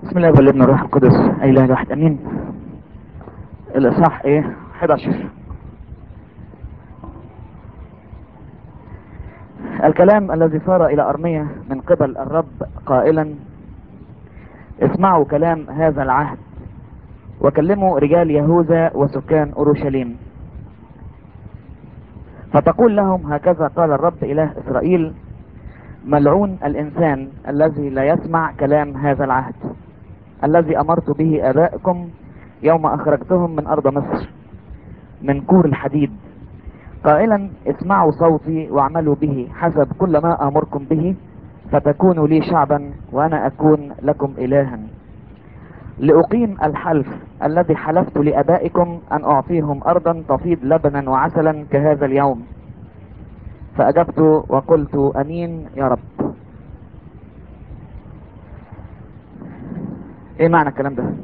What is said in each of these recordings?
بسم الله والابن الروح القدس اي لا واحد امين الاصحاح ايه 11 الكلام الذي صار الى ارمية من قبل الرب قائلا اسمعوا كلام هذا العهد وكلموا رجال يهوذا وسكان اورشليم فتقول لهم هكذا قال الرب اله اسرائيل ملعون الانسان الذي لا يسمع كلام هذا العهد الذي امرت به ابائكم يوم اخرجتهم من ارض مصر من كور الحديد قائلا اسمعوا صوتي واعملوا به حسب كل ما امركم به فتكونوا لي شعبا وانا اكون لكم الها لاقيم الحلف الذي حلفت لابائكم ان اعطيهم ارضا تفيض لبنا وعسلا كهذا اليوم فاجبت وقلت امين يا رب ايه معنى الكلام ده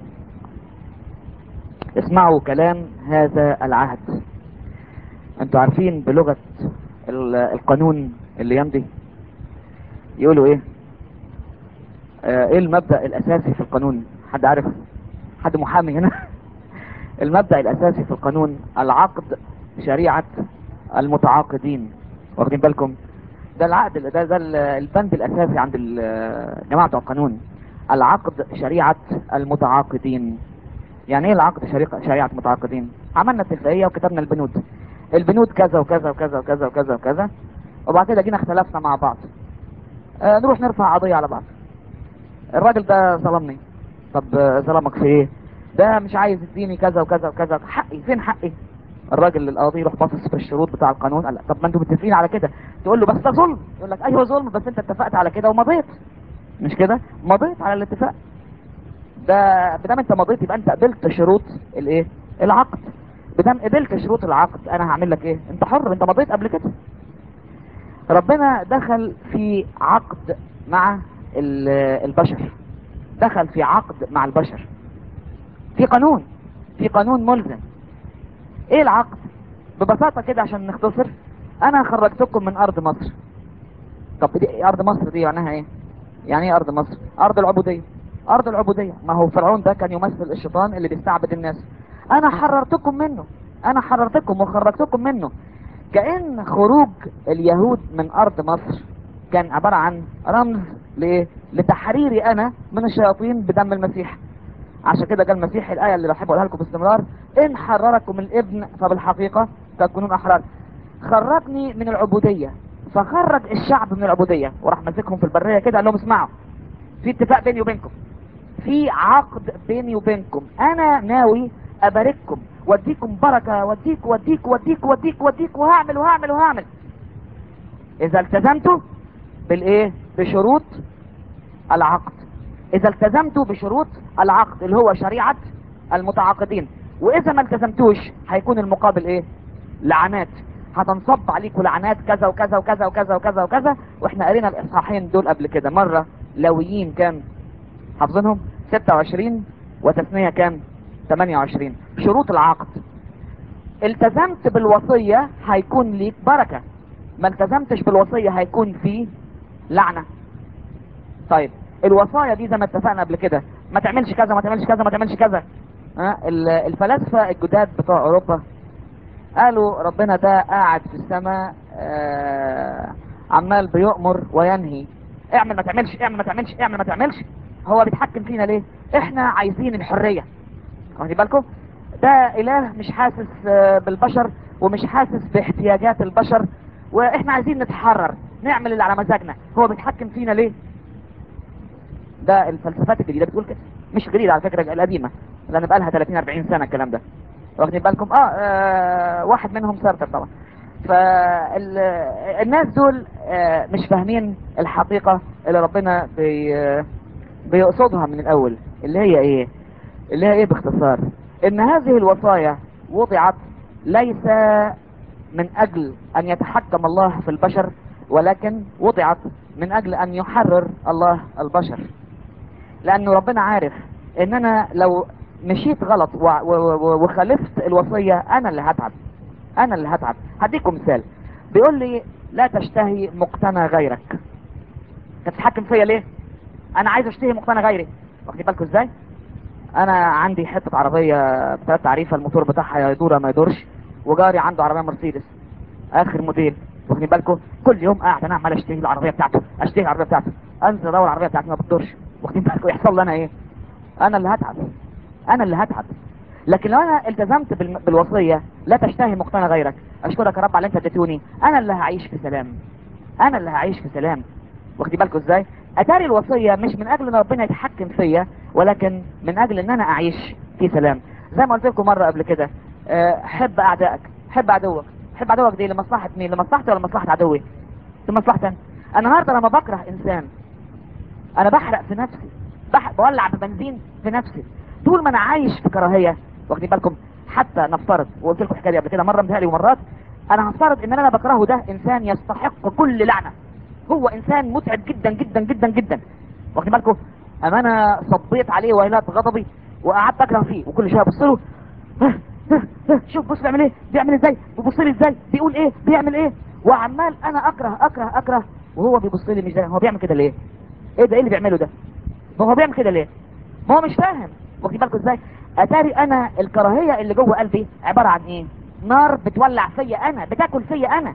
اسمعوا كلام هذا العهد انتوا عارفين بلغة القانون اللي يمضي يقولوا ايه آه ايه المبدأ الاساسي في القانون حد عارف حد محامي هنا المبدأ الاساسي في القانون العقد شريعة المتعاقدين واخدين بالكم ده العقد ده ده البند الاساسي عند جماعة القانون العقد شريعة المتعاقدين يعني ايه العقد شريعة شريعة متعاقدين عملنا اتفاقية وكتبنا البنود البنود كذا وكذا وكذا وكذا وكذا وكذا وبعد كده جينا اختلفنا مع بعض آه نروح نرفع قضية على بعض الراجل ده ظلمني طب ظلمك في ايه ده مش عايز يديني كذا وكذا وكذا حقي فين حقي الراجل القاضي يروح باصص في الشروط بتاع القانون قال طب ما انتوا متفقين على كده تقول له بس ده ظلم يقول لك ايوه ظلم بس انت اتفقت على كده ومضيت مش كده مضيت على الاتفاق ده بدام انت مضيت يبقى انت قبلت شروط الايه العقد بدام قبلت شروط العقد انا هعمل لك ايه انت حر انت مضيت قبل كده ربنا دخل في عقد مع البشر دخل في عقد مع البشر في قانون في قانون ملزم ايه العقد ببساطة كده عشان نختصر انا خرجتكم من ارض مصر طب دي ارض مصر دي معناها ايه يعني ايه ارض مصر ارض العبودية ارض العبودية ما هو فرعون ده كان يمثل الشيطان اللي بيستعبد الناس انا حررتكم منه انا حررتكم وخرجتكم منه كأن خروج اليهود من ارض مصر كان عبارة عن رمز لايه لتحريري انا من الشياطين بدم المسيح عشان كده قال المسيح الآية اللي بحب اقولها لكم باستمرار ان حرركم الابن فبالحقيقة تكونون احرار خرجني من العبودية فخرج الشعب من العبودية وراح مسكهم في البرية كده قال لهم اسمعوا في اتفاق بيني وبينكم في عقد بيني وبينكم انا ناوي ابارككم واديكم بركة واديك واديك واديك واديك واديك وهعمل وهعمل وهعمل اذا التزمتوا بالايه بشروط العقد اذا التزمتوا بشروط العقد اللي هو شريعة المتعاقدين واذا ما التزمتوش هيكون المقابل ايه لعنات هتنصب عليكم لعنات كذا وكذا وكذا وكذا وكذا وكذا واحنا قرينا الاصحاحين دول قبل كده مرة لويين كام حافظينهم 26 وتثنية كام 28 شروط العقد التزمت بالوصية هيكون ليك بركة ما التزمتش بالوصية هيكون فيه لعنة طيب الوصايا دي زي ما اتفقنا قبل كده ما تعملش كذا ما تعملش كذا ما تعملش كذا ها الفلاسفة الجداد بتوع اوروبا قالوا ربنا ده قاعد في السماء آه عمال بيؤمر وينهي اعمل ما تعملش اعمل ما تعملش اعمل ما تعملش هو بيتحكم فينا ليه احنا عايزين الحرية واخدين بالكم ده اله مش حاسس بالبشر ومش حاسس باحتياجات البشر واحنا عايزين نتحرر نعمل اللي على مزاجنا هو بيتحكم فينا ليه ده الفلسفات الجديدة بتقول كده مش جديدة على فكرة القديمة لان بقى لها 30 40 سنة الكلام ده واخدين بالكم آه, اه واحد منهم سارتر طبعا فالناس دول آه مش فاهمين الحقيقة اللي ربنا بي بيقصدها من الاول اللي هي ايه اللي هي ايه باختصار ان هذه الوصايا وضعت ليس من اجل ان يتحكم الله في البشر ولكن وضعت من اجل ان يحرر الله البشر لانه ربنا عارف ان انا لو مشيت غلط وخالفت الوصية انا اللي هتعب انا اللي هتعب هديكم مثال بيقول لي لا تشتهي مقتنى غيرك تتحكم فيا ليه انا عايز اشتهي مقتنى غيري واخدين بالكم ازاي انا عندي حته عربيه بثلاث تعريفه الموتور بتاعها يدور يا ما يدورش وجاري عنده عربيه مرسيدس اخر موديل واخدين بالكم كل يوم قاعد انا عمال اشتري العربيه بتاعته اشتري العربيه بتاعته انزل ادور العربيه بتاعتي ما بتدورش واخدين بالكم يحصل لي انا ايه انا اللي هتعب انا اللي هتعب لكن لو انا التزمت بالم- بالوصيه لا تشتهي مقتنى غيرك اشكرك يا رب على اللي انت اديتوني انا اللي هعيش في سلام انا اللي هعيش في سلام واخدين بالكم ازاي اتاري الوصيه مش من اجل ان ربنا يتحكم فيا ولكن من اجل ان انا اعيش في سلام زي ما قلت لكم مره قبل كده آه، حب اعدائك حب عدوك حب عدوك دي لمصلحه مين لمصلحتي ولا لمصلحه عدوي لمصلحتي انا انا النهارده لما بكره انسان انا بحرق في نفسي بح... بولع ببنزين في نفسي طول ما انا عايش في كراهيه واخدين بالكم حتى نفترض وقلت لكم الحكايه دي قبل كده مره متهيألي ومرات انا هفترض ان انا بكرهه ده انسان يستحق كل لعنه هو انسان متعب جدا جدا جدا جدا واخدين بالكم اما انا صبيت عليه ويلات غضبي وقعدت اكره فيه وكل شويه ابص له ها، ها، ها، شوف بص بيعمل ايه بيعمل ازاي بيبص لي ازاي بيقول ايه بيعمل ايه وعمال انا اكره اكره اكره وهو بيبص لي مش ده هو بيعمل كده ليه ايه ده ايه اللي بيعمله ده ما هو بيعمل كده ليه ما هو مش فاهم واخدين بالكم ازاي اتاري انا الكراهيه اللي جوه قلبي عباره عن ايه نار بتولع فيا انا بتاكل فيا انا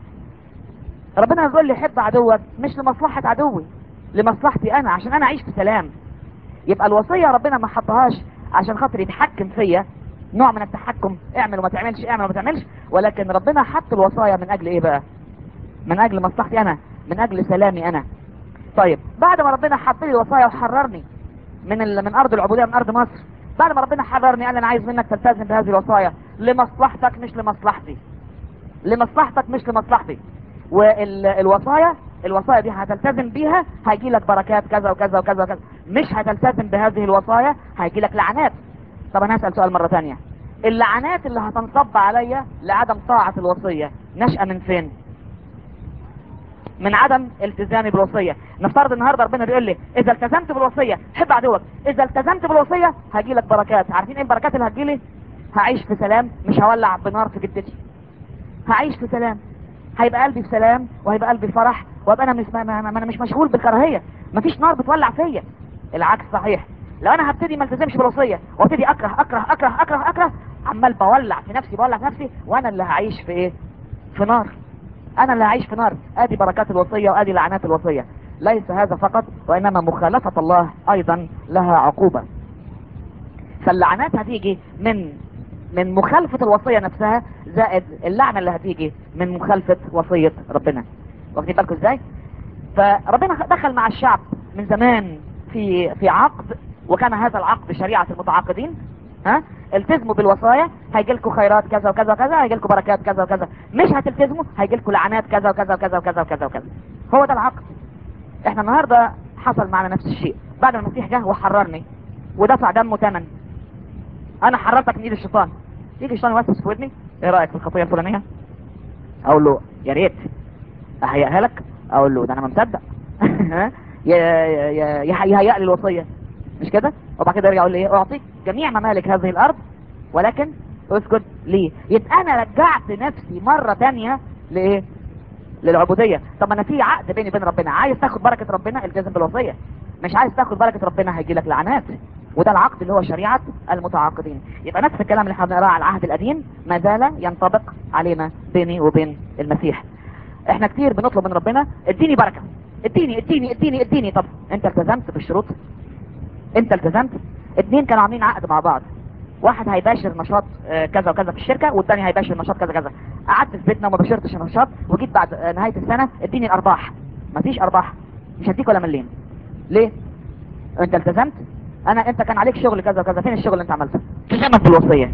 ربنا بيقول لي حب عدوك مش لمصلحه عدوي لمصلحتي انا عشان انا اعيش في سلام يبقى الوصيه ربنا ما حطهاش عشان خاطر يتحكم فيا نوع من التحكم اعمل وما تعملش اعمل وما تعملش ولكن ربنا حط الوصايا من اجل ايه بقى من اجل مصلحتي انا من اجل سلامي انا طيب بعد ما ربنا حط لي الوصايا وحررني من ال... من ارض العبوديه من ارض مصر بعد ما ربنا حررني قال انا عايز منك تلتزم بهذه الوصايا لمصلحتك مش لمصلحتي لمصلحتك مش لمصلحتي والوصايا الوصايا دي هتلتزم بيها هيجي لك بركات كذا وكذا وكذا وكذا مش هتلتزم بهذه الوصايا هيجي لك لعنات طب انا هسال سؤال مره ثانيه اللعنات اللي هتنصب عليا لعدم طاعه الوصيه نشأة من فين من عدم التزامي بالوصيه نفترض النهارده ربنا بيقول لي اذا التزمت بالوصيه حب عدوك اذا التزمت بالوصيه هيجي لك بركات عارفين ايه البركات اللي هتجي لي هعيش في سلام مش هولع بنار في جدتي هعيش في سلام هيبقى قلبي في سلام وهيبقى قلبي في فرح وابقى انا مش ما ما ما انا مش مشغول بالكراهيه مفيش نار بتولع فيا العكس صحيح لو انا هبتدي ما التزمش بالوصيه وابتدي اكره اكره اكره اكره اكره عمال بولع في نفسي بولع في نفسي وانا اللي هعيش في ايه في نار انا اللي هعيش في نار ادي بركات الوصيه وادي لعنات الوصيه ليس هذا فقط وانما مخالفه الله ايضا لها عقوبه فاللعنات هتيجي من من مخالفة الوصية نفسها زائد اللعنة اللي هتيجي من مخالفة وصية ربنا واخدين بالكم ازاي فربنا دخل مع الشعب من زمان في في عقد وكان هذا العقد شريعة المتعاقدين ها التزموا بالوصايا هيجي لكم خيرات كذا وكذا وكذا هيجي لكم بركات كذا وكذا مش هتلتزموا هيجي لكم لعنات كذا وكذا وكذا وكذا وكذا وكذا هو ده العقد احنا النهارده حصل معنا نفس الشيء بعد ما المسيح جه وحررني ودفع دمه ثمن انا حررتك من ايد الشيطان يجي الشيطان يوسوس في ودني ايه رايك في الخطيه الفلانيه اقول له يا ريت اهيئها لك اقول له ده انا ما مصدق يا يا يا يهيئ لي الوصيه مش كده وبعد كده يرجع يقول لي ايه اعطيك جميع ممالك هذه الارض ولكن اسكت ليه يبقى انا رجعت نفسي مره تانية لايه للعبوديه طب انا في عقد بيني وبين ربنا عايز تاخد بركه ربنا التزم بالوصيه مش عايز تاخد بركه ربنا هيجي لك لعنات وده العقد اللي هو شريعه المتعاقدين يبقى نفس الكلام اللي احنا بنقراه على العهد القديم ما زال ينطبق علينا بيني وبين المسيح احنا كتير بنطلب من ربنا اديني بركه اديني اديني اديني اديني طب انت التزمت بالشروط انت التزمت اتنين كانوا عاملين عقد مع بعض واحد هيباشر نشاط آه، كذا وكذا في الشركه والتاني هيباشر نشاط كذا كذا قعدت في بيتنا وما باشرتش النشاط وجيت بعد آه، نهايه السنه اديني الارباح مفيش ارباح مش هديك ولا مليم ليه انت التزمت انا انت كان عليك شغل كذا وكذا فين الشغل اللي انت عملته التزامك بالوصيه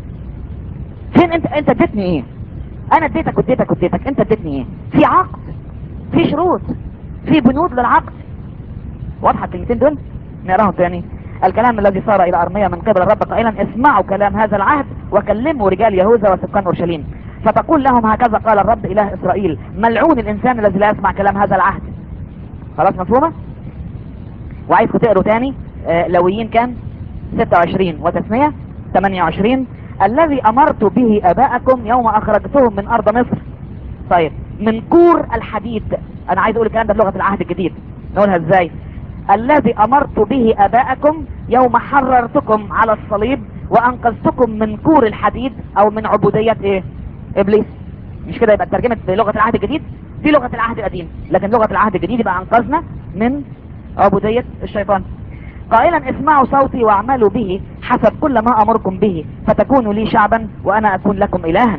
فين انت انت اديتني ايه انا اديتك واديتك واديتك انت اديتني ايه في عقد في شروط في بنود للعقد واضحه الكلمتين دول نقراهم تاني الكلام الذي صار الى ارميا من قبل الرب قائلا اسمعوا كلام هذا العهد وكلموا رجال يهوذا وسكان اورشليم فتقول لهم هكذا قال الرب اله اسرائيل ملعون الانسان الذي لا يسمع كلام هذا العهد خلاص مفهومه وعايزكم تقروا تاني آه لويين كان 26 وتسمية 28 الذي امرت به اباءكم يوم اخرجتهم من ارض مصر طيب من كور الحديد انا عايز اقول الكلام ده بلغه العهد الجديد نقولها ازاي الذي امرت به اباءكم يوم حررتكم على الصليب وانقذتكم من كور الحديد او من عبودية ايه ابليس مش كده يبقى ترجمة بلغة العهد الجديد دي لغة العهد القديم لكن لغة العهد الجديد يبقى انقذنا من عبودية الشيطان قائلا اسمعوا صوتي واعملوا به حسب كل ما امركم به فتكونوا لي شعبا وانا اكون لكم الها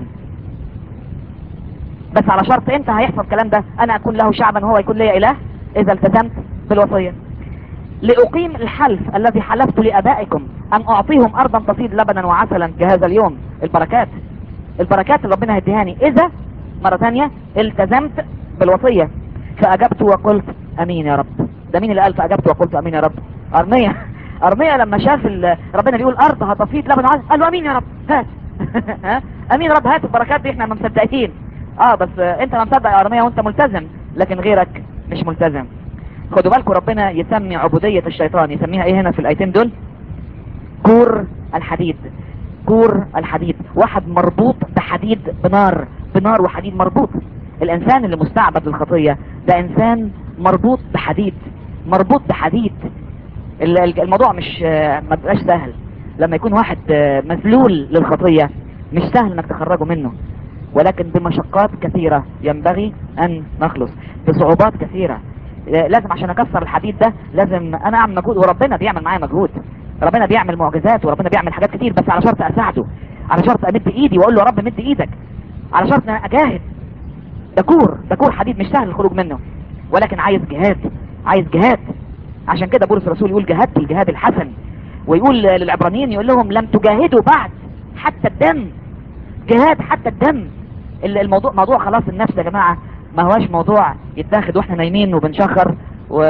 بس على شرط امتى هيحصل الكلام ده انا اكون له شعبا وهو يكون لي اله اذا التزمت بالوصية لأقيم الحلف الذي حلفت لأبائكم أن أعطيهم أرضا تفيض لبنا وعسلا في هذا اليوم البركات البركات اللي ربنا هيديهاني إذا مرة ثانية التزمت بالوصية فأجبت وقلت أمين يا رب ده مين اللي قال فأجبت وقلت أمين يا رب أرمية أرمية لما شاف ال- ربنا بيقول أرض هتفيض لبن وعسل قال له أمين يا رب هات ها؟ أمين يا رب هات البركات دي احنا ما مصدقين اه بس آه، انت ما مصدق يا أرمية وانت ملتزم لكن غيرك مش ملتزم خدوا بالكم ربنا يسمي عبودية الشيطان يسميها ايه هنا في الايتين دول كور الحديد كور الحديد واحد مربوط بحديد بنار بنار وحديد مربوط الانسان اللي مستعبد للخطية ده انسان مربوط بحديد مربوط بحديد ال- ال- الموضوع مش آه، ما بيبقاش سهل لما يكون واحد آه، مذلول للخطية مش سهل انك تخرجه منه ولكن بمشقات كثيرة ينبغي ان نخلص بصعوبات كثيرة آه، لازم عشان اكسر الحديد ده لازم انا اعمل مجهود وربنا بيعمل معايا مجهود ربنا بيعمل معجزات وربنا بيعمل حاجات كتير بس على شرط اساعده على شرط امد ايدي واقول له يا رب مد ايدك على شرط ان انا اجاهد ده كور ده كور حديد مش سهل الخروج منه ولكن عايز جهاد عايز جهاد عشان كده بولس الرسول يقول جهدت الجهاد الحسن ويقول للعبرانيين يقول لهم لم تجاهدوا بعد حتى الدم جهاد حتى الدم ال- الموضوع موضوع خلاص النفس يا جماعة ما هواش موضوع يتاخد واحنا نايمين وبنشخر و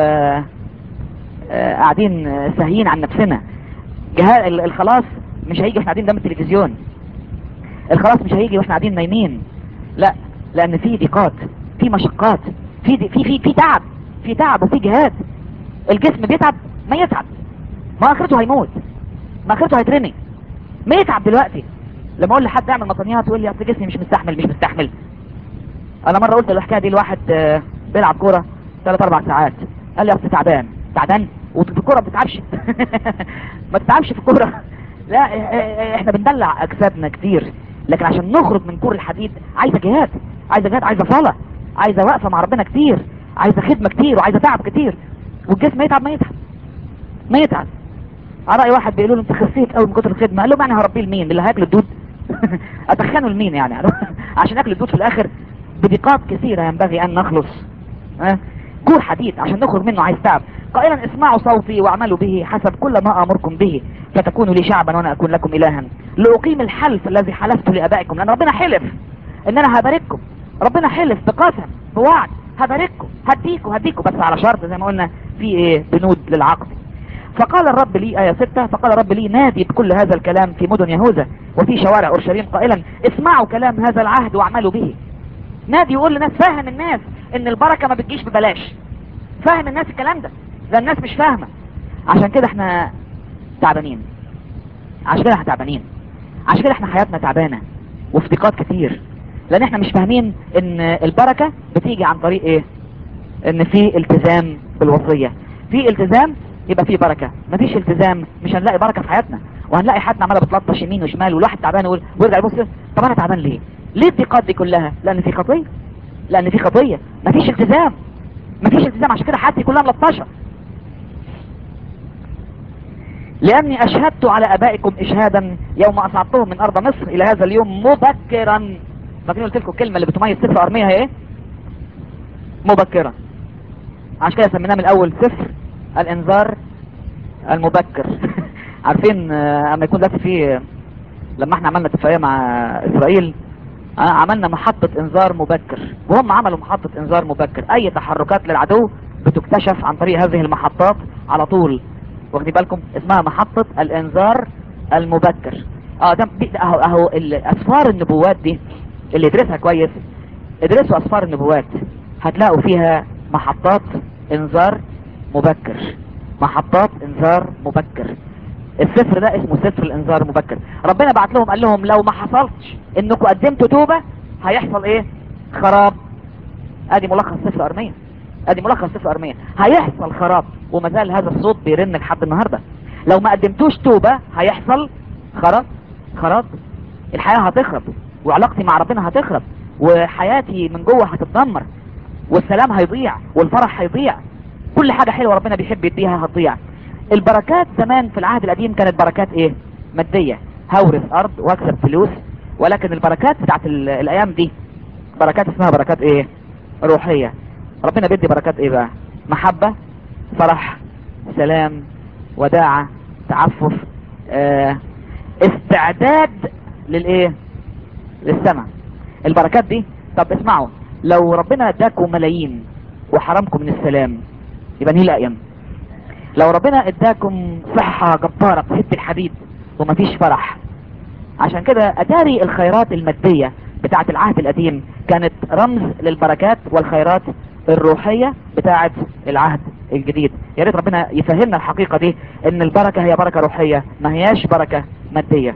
آه، قاعدين آه، ساهيين عن نفسنا جهاد ال- الخلاص مش هيجي واحنا قاعدين قدام التلفزيون الخلاص مش هيجي واحنا قاعدين نايمين لا لان في ضيقات في مشقات في دي- في في في تعب في تعب وفي جهاد الجسم بيتعب ما يتعب ما اخرته هيموت ما اخرته هيترمي ما يتعب دلوقتي لما اقول لحد اعمل مطنيات يقول لي اصل جسمي مش مستحمل مش مستحمل انا مره قلت الحكايه دي لواحد آه، بيلعب كوره ثلاث اربع ساعات قال لي اصل تعبان تعبان وفي الكوره ما بتتعبش ما تتعبش في الكوره لا آه، آه، احنا بندلع اجسادنا كتير لكن عشان نخرج من كور الحديد عايزه جهاد عايزه جهاد عايزه صلاه عايزه وقفه مع ربنا كتير عايزه خدمه كتير وعايزه تعب كتير والجسم يتعب ما يتعب ما يتعب على رأي واحد بيقولوا له انت خسيت قوي من كتر الخدمه قال له يعني هربيه لمين اللي هياكل الدود اتخنه لمين يعني عشان ياكل الدود في الاخر بضيقات كثيره ينبغي ان نخلص ها كور حديد عشان نخرج منه عايز تعب قائلا اسمعوا صوتي واعملوا به حسب كل ما امركم به فتكونوا لي شعبا وانا اكون لكم الها لاقيم الحلف الذي حلفت لابائكم لان ربنا حلف ان انا هبارككم ربنا حلف بقسم بوعد هبارككم هديكم هديكم بس على شرط زي ما قلنا في ايه بنود للعقد فقال الرب لي آية ستة فقال الرب لي نادي بكل هذا الكلام في مدن يهوذا وفي شوارع أورشليم قائلا اسمعوا كلام هذا العهد واعملوا به نادي يقول للناس فهم الناس ان البركة ما بتجيش ببلاش فهم الناس الكلام ده لان الناس مش فاهمة عشان كده احنا تعبانين عشان كده احنا تعبانين عشان كده احنا حياتنا تعبانة وفي ضيقات كتير لان احنا مش فاهمين ان البركة بتيجي عن طريق ايه ان في التزام بالوصية في التزام يبقى في بركة مفيش التزام مش هنلاقي بركة في حياتنا وهنلاقي حياتنا عمالة بتلطش يمين وشمال والواحد تعبان يقول ويرجع يبص طب انا تعبان ليه ليه الضيقات دي كلها لان في خطية لان في خطية مفيش التزام مفيش التزام عشان كده حياتي كلها ملطشة لاني اشهدت على ابائكم اشهادا يوم اصعدتهم من ارض مصر الى هذا اليوم مبكرا فاكرين قلت لكم الكلمة اللي بتميز سفر ارمية هي ايه مبكرا عشان كده سميناه من الاول سفر الانذار المبكر عارفين آه، اما يكون دلوقتي في لما احنا عملنا اتفاقيه مع اسرائيل آه، عملنا محطة انذار مبكر وهم عملوا محطة انذار مبكر اي تحركات للعدو بتكتشف عن طريق هذه المحطات على طول واخدين بالكم اسمها محطة الانذار المبكر اه ده دي- اهو اهو ال- اسفار النبوات دي اللي يدرسها كويس ادرسوا اسفار النبوات هتلاقوا فيها محطات انذار مبكر محطات انذار مبكر السفر ده اسمه سفر الانذار المبكر ربنا بعت لهم قال لهم لو ما حصلش انكم قدمتوا توبة هيحصل ايه خراب ادي ملخص سفر ارمية ادي ملخص سفر ارميا هيحصل خراب وما زال هذا الصوت بيرن لحد النهارده لو ما قدمتوش توبه هيحصل خراب خراب الحياه هتخرب وعلاقتي مع ربنا هتخرب وحياتي من جوه هتتدمر والسلام هيضيع والفرح هيضيع كل حاجه حلوه ربنا بيحب يديها هتضيع البركات زمان في العهد القديم كانت بركات ايه ماديه هورث ارض واكسب فلوس ولكن البركات بتاعت ال- الايام دي بركات اسمها بركات ايه روحيه ربنا بيدي بركات ايه بقى محبه فرح سلام وداعه تعفف آه استعداد للايه للسماء البركات دي طب اسمعوا لو ربنا اداكم ملايين وحرمكم من السلام يبقى نيل ايام لو ربنا اداكم صحة جبارة في ست الحديد ومفيش فرح عشان كده اتاري الخيرات المادية بتاعة العهد القديم كانت رمز للبركات والخيرات الروحية بتاعة العهد الجديد يا ريت ربنا يفهمنا الحقيقة دي ان البركة هي بركة روحية ما هياش بركة مادية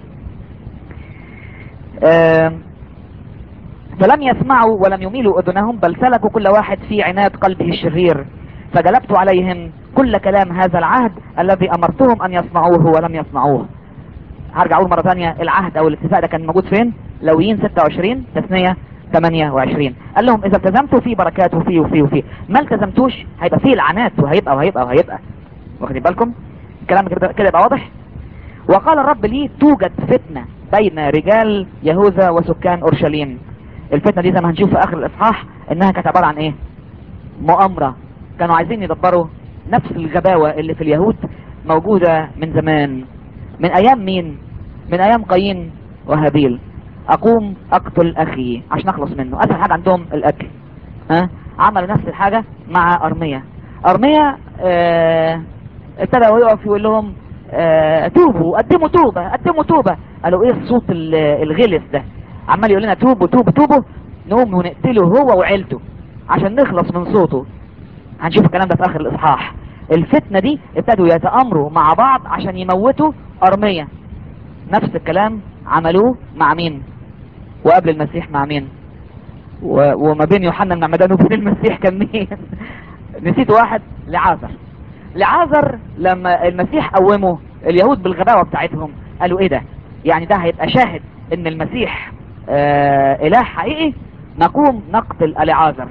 آم، فلم يسمعوا ولم يميلوا اذنهم بل سلكوا كل واحد في عناد قلبه الشرير فجلبت عليهم كل كلام هذا العهد الذي امرتهم ان يصنعوه ولم يصنعوه هرجع اقول مره ثانيه العهد او الاتفاق ده كان موجود فين لويين 26 تثنيه 28 قال لهم اذا التزمتوا في بركات وفي وفي وفي ما التزمتوش هيبقى فيه لعنات وهيبقى وهيبقى وهيبقى واخدين بالكم الكلام كده كده يبقى واضح وقال الرب لي توجد فتنة بين رجال يهوذا وسكان اورشليم الفتنة دي زي ما هنشوف في اخر الاصحاح انها كانت عبارة عن ايه مؤامرة كانوا عايزين يدبروا نفس الغباوة اللي في اليهود موجودة من زمان من ايام مين من ايام قايين وهابيل اقوم اقتل اخي عشان اخلص منه اسهل حاجة عندهم القتل ها عملوا نفس الحاجة مع ارمية ارمية آه ابتدى يقف يقول لهم آه توبوا قدموا توبة قدموا توبة قالوا ايه الصوت ال- الغلس ده عمال يقول لنا توبوا توبوا توبوا نقوم ونقتله هو وعيلته عشان نخلص من صوته هنشوف الكلام ده في اخر الاصحاح الفتنة دي ابتدوا يتآمروا مع بعض عشان يموتوا ارمية نفس الكلام عملوه مع مين وقبل المسيح مع مين و... وما بين يوحنا المعمدان وبين المسيح كان مين نسيت واحد لعازر لعازر لما المسيح قومه اليهود بالغباوة بتاعتهم قالوا ايه ده يعني ده هيبقى شاهد ان المسيح آه اله حقيقي نقوم نقتل لعازر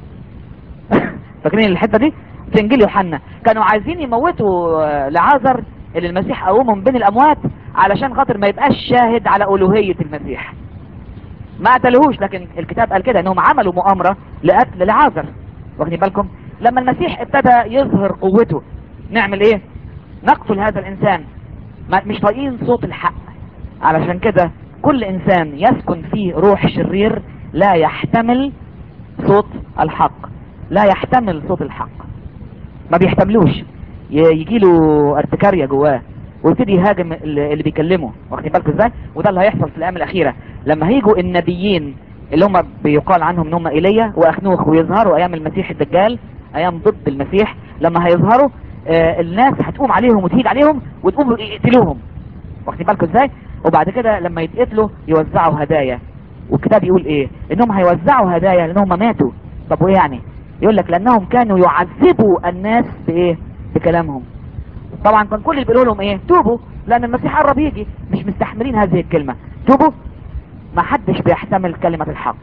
فاكرين الحته دي في انجيل يوحنا كانوا عايزين يموتوا آه، لعازر اللي المسيح قومه من بين الاموات علشان خاطر ما يبقاش شاهد على الوهيه المسيح ما قتلوهوش لكن الكتاب قال كده انهم عملوا مؤامره لقتل لعازر واخدين بالكم لما المسيح ابتدى يظهر قوته نعمل ايه نقتل هذا الانسان ما مش طايقين صوت الحق علشان كده كل انسان يسكن فيه روح شرير لا يحتمل صوت الحق لا يحتمل صوت الحق ما بيحتملوش يجي له ارتكارية جواه ويبتدي يهاجم اللي اللي بيكلمه واخدين بالكم ازاي وده اللي هيحصل في الايام الاخيره لما هيجوا النبيين اللي هم بيقال عنهم ان هم ايليا واخنوخ ويظهروا ايام المسيح الدجال ايام ضد المسيح لما هيظهروا آه الناس هتقوم عليهم وتهيج عليهم وتقوم يقتلوهم واخدين بالكم ازاي وبعد كده لما يتقتلوا يوزعوا هدايا والكتاب يقول ايه انهم هيوزعوا هدايا لانهم ماتوا طب وايه يعني يقول لك لانهم كانوا يعذبوا الناس بايه بكلامهم طبعا كان كل اللي بيقولوا لهم ايه توبوا لان المسيح قرب يجي مش مستحملين هذه الكلمة توبوا ما حدش بيحتمل كلمة الحق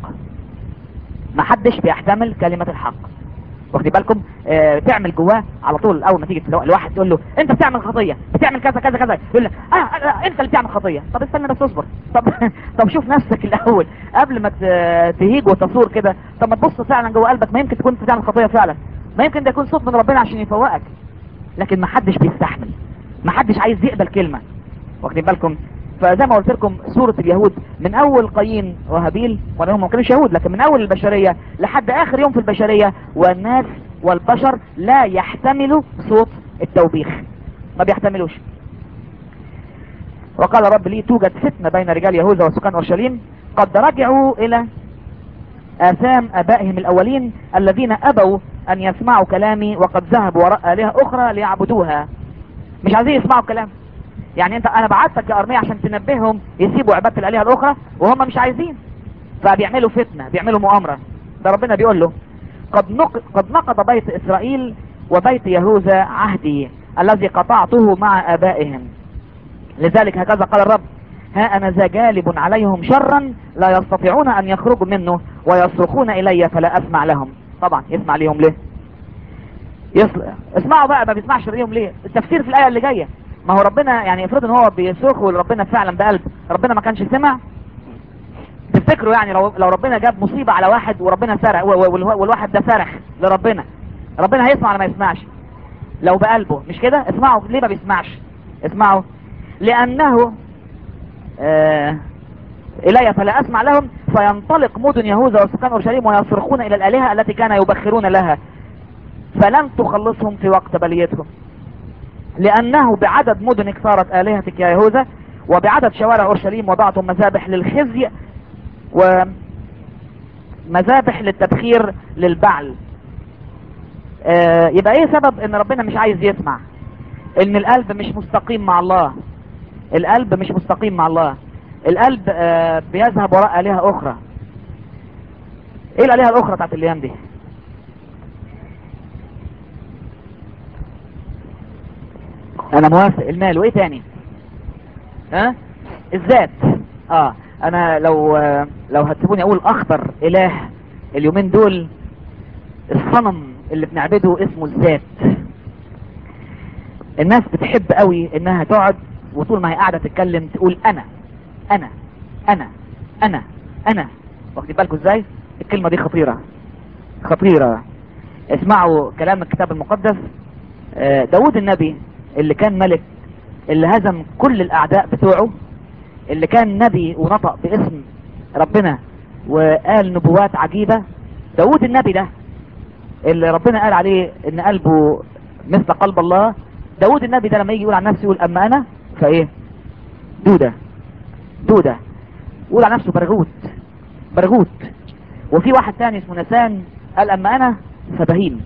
ما حدش بيحتمل كلمة الحق واخدين بالكم آه تعمل جواه على طول اول ما تيجي الو- الواحد تقول له انت بتعمل خطيه بتعمل كذا كذا كذا يقول لك آه آه انت اللي بتعمل خطيه طب استنى بس اصبر طب طب شوف نفسك الاول قبل ما ت- تهيج وتصور كده طب ما تبص فعلا جوه قلبك ما يمكن تكون انت بتعمل خطيه فعلا ما يمكن ده يكون صوت من ربنا عشان يفوقك لكن ما حدش بيستحمل ما حدش عايز يقبل كلمه واخدين بالكم فزي ما قلت لكم سورة اليهود من اول قايين وهابيل ولا هم ما كانوش يهود لكن من اول البشرية لحد اخر يوم في البشرية والناس والبشر لا يحتملوا صوت التوبيخ ما بيحتملوش وقال رب لي توجد فتنة بين رجال يهوذا وسكان اورشليم قد رجعوا الى آثام ابائهم الاولين الذين ابوا ان يسمعوا كلامي وقد ذهبوا وراء آلهة اخرى ليعبدوها مش عايزين يسمعوا الكلام يعني انت انا بعتك يا ارمية عشان تنبههم يسيبوا عبادة الالهة الاخرى وهم مش عايزين فبيعملوا فتنة بيعملوا مؤامرة ده ربنا بيقول له قد نقض, قد نقض بيت اسرائيل وبيت يهوذا عهدي الذي قطعته مع ابائهم لذلك هكذا قال الرب ها انا ذا جالب عليهم شرا لا يستطيعون ان يخرجوا منه ويصرخون الي فلا اسمع لهم طبعا يسمع ليهم ليه يصل... اسمعوا بقى ما بيسمعش ليهم ليه التفسير في الايه اللي جايه ما هو ربنا يعني افرض ان هو بيصرخ وربنا فعلا بقلب ربنا ما كانش سمع تفتكروا يعني لو لو ربنا جاب مصيبه على واحد وربنا سرق والواحد ده سرح لربنا ربنا هيسمع ولا ما يسمعش لو بقلبه مش كده اسمعوا ليه ما بيسمعش اسمعوا لانه آه الي فلا اسمع لهم فينطلق مدن يهوذا وسكان اورشليم ويصرخون الى الالهه التي كان يبخرون لها فلن تخلصهم في وقت بليتهم لانه بعدد مدنك صارت الهتك يا يهوذا وبعدد شوارع اورشليم وضعتم مذابح للخزي ومذابح للتبخير للبعل آه يبقى ايه سبب ان ربنا مش عايز يسمع ان القلب مش مستقيم مع الله القلب مش مستقيم مع الله القلب آه بيذهب وراء آلهة أخرى ايه الآلهة الأخرى بتاعت الأيام دي أنا موافق المال وإيه تاني ها أه؟ الذات اه انا لو آه لو هتسيبوني اقول اخطر اله اليومين دول الصنم اللي بنعبده اسمه الذات الناس بتحب قوي انها تقعد وطول ما هي قاعده تتكلم تقول انا انا انا انا انا واخدين بالكم ازاي الكلمه دي خطيره خطيره اسمعوا كلام الكتاب المقدس آه داود النبي اللي كان ملك اللي هزم كل الاعداء بتوعه اللي كان نبي ونطق باسم ربنا وقال نبوات عجيبة داود النبي ده اللي ربنا قال عليه ان قلبه مثل قلب الله داود النبي ده لما يجي يقول عن نفسه يقول اما انا فايه دودة دودة يقول عن نفسه برغوت برغوت وفي واحد تاني اسمه نسان قال اما انا فبهيم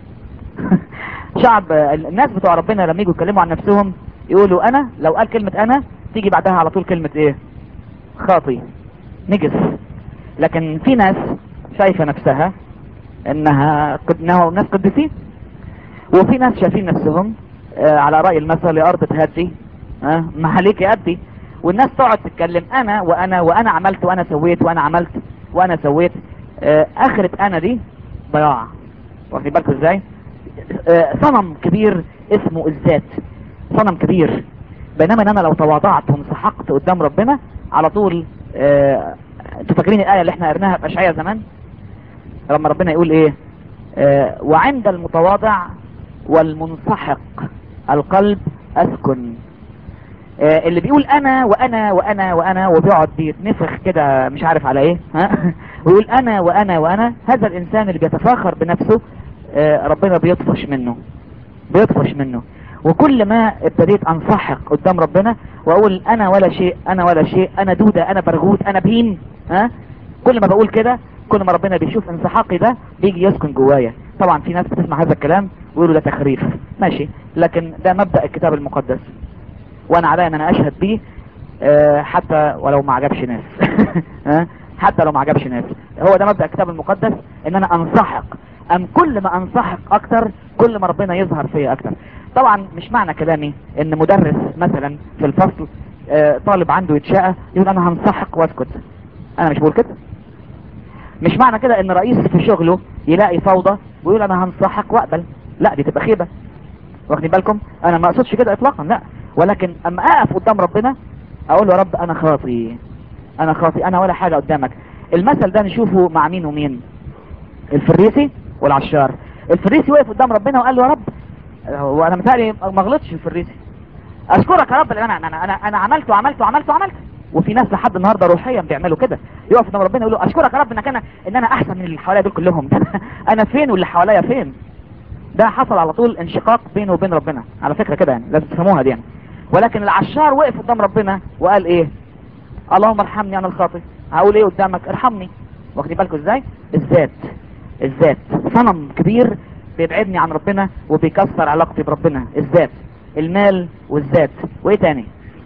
شعب الناس بتوع ربنا لما يجوا يتكلموا عن نفسهم يقولوا انا لو قال كلمة انا تيجي بعدها على طول كلمة ايه خاطي نجس لكن في ناس شايفة نفسها انها قد... ناس قدسين وفي ناس شايفين نفسهم آه على رأي المثل يا ارض تهدي آه ما عليك يأدي والناس تقعد تتكلم انا وانا وانا عملت وانا سويت وانا عملت وانا سويت آه اخرة انا دي ضياع واخدين بالكم ازاي آه صنم كبير اسمه الذات صنم كبير بينما ان انا لو تواضعت وانسحقت قدام ربنا على طول آه انتوا فاكرين الايه اللي احنا قرناها في اشعياء زمان لما ربنا يقول ايه آه وعند المتواضع والمنسحق القلب اسكن آه اللي بيقول انا وانا وانا وانا وبيقعد بيتنفخ كده مش عارف على ايه ها ويقول انا وانا وانا هذا الانسان اللي بيتفاخر بنفسه آه ربنا بيطفش منه بيطفش منه وكل ما ابتديت انصحق قدام ربنا واقول انا ولا شيء انا ولا شيء انا دودة انا برغوت انا بهيم ها كل ما بقول كده كل ما ربنا بيشوف انسحاقي ده بيجي يسكن جوايا طبعا في ناس بتسمع هذا الكلام ويقولوا ده تخريف ماشي لكن ده مبدأ الكتاب المقدس وانا عليا ان انا اشهد بيه أه حتى ولو ما عجبش ناس ها حتى لو ما عجبش ناس هو ده مبدأ الكتاب المقدس ان انا انسحق ام كل ما انسحق اكتر كل ما ربنا يظهر فيا اكتر طبعا مش معنى كلامي ان مدرس مثلا في الفصل آه طالب عنده يتشقى يقول انا هنسحق واسكت انا مش بقول كده مش معنى كده ان رئيس في شغله يلاقي فوضى ويقول انا هنسحق واقبل لا دي تبقى خيبة واخدين بالكم انا ما اقصدش كده اطلاقا لا ولكن اما اقف قدام ربنا اقول له يا رب انا خاطي انا خاطي انا ولا حاجة قدامك المثل ده نشوفه مع مين ومين الفريسي والعشار الفريسي وقف قدام ربنا وقال له يا رب وانا مثالي ما غلطش الفريسي اشكرك يا رب لان انا انا انا, أنا عملت وعملت وعملت وعملت وفي ناس لحد النهارده روحيا بيعملوا كده يقف قدام ربنا يقول له اشكرك يا رب انك انا ان انا احسن من اللي حواليا دول كلهم انا فين واللي حواليا فين ده حصل على طول انشقاق بينه وبين ربنا على فكره كده يعني لازم تفهموها دي يعني ولكن العشار وقف قدام ربنا وقال ايه اللهم ارحمني انا الخاطئ هقول ايه قدامك ارحمني واخدين بالكم ازاي الذات الذات صنم كبير بيبعدني عن ربنا وبيكسر علاقتي بربنا الذات المال والذات وايه تاني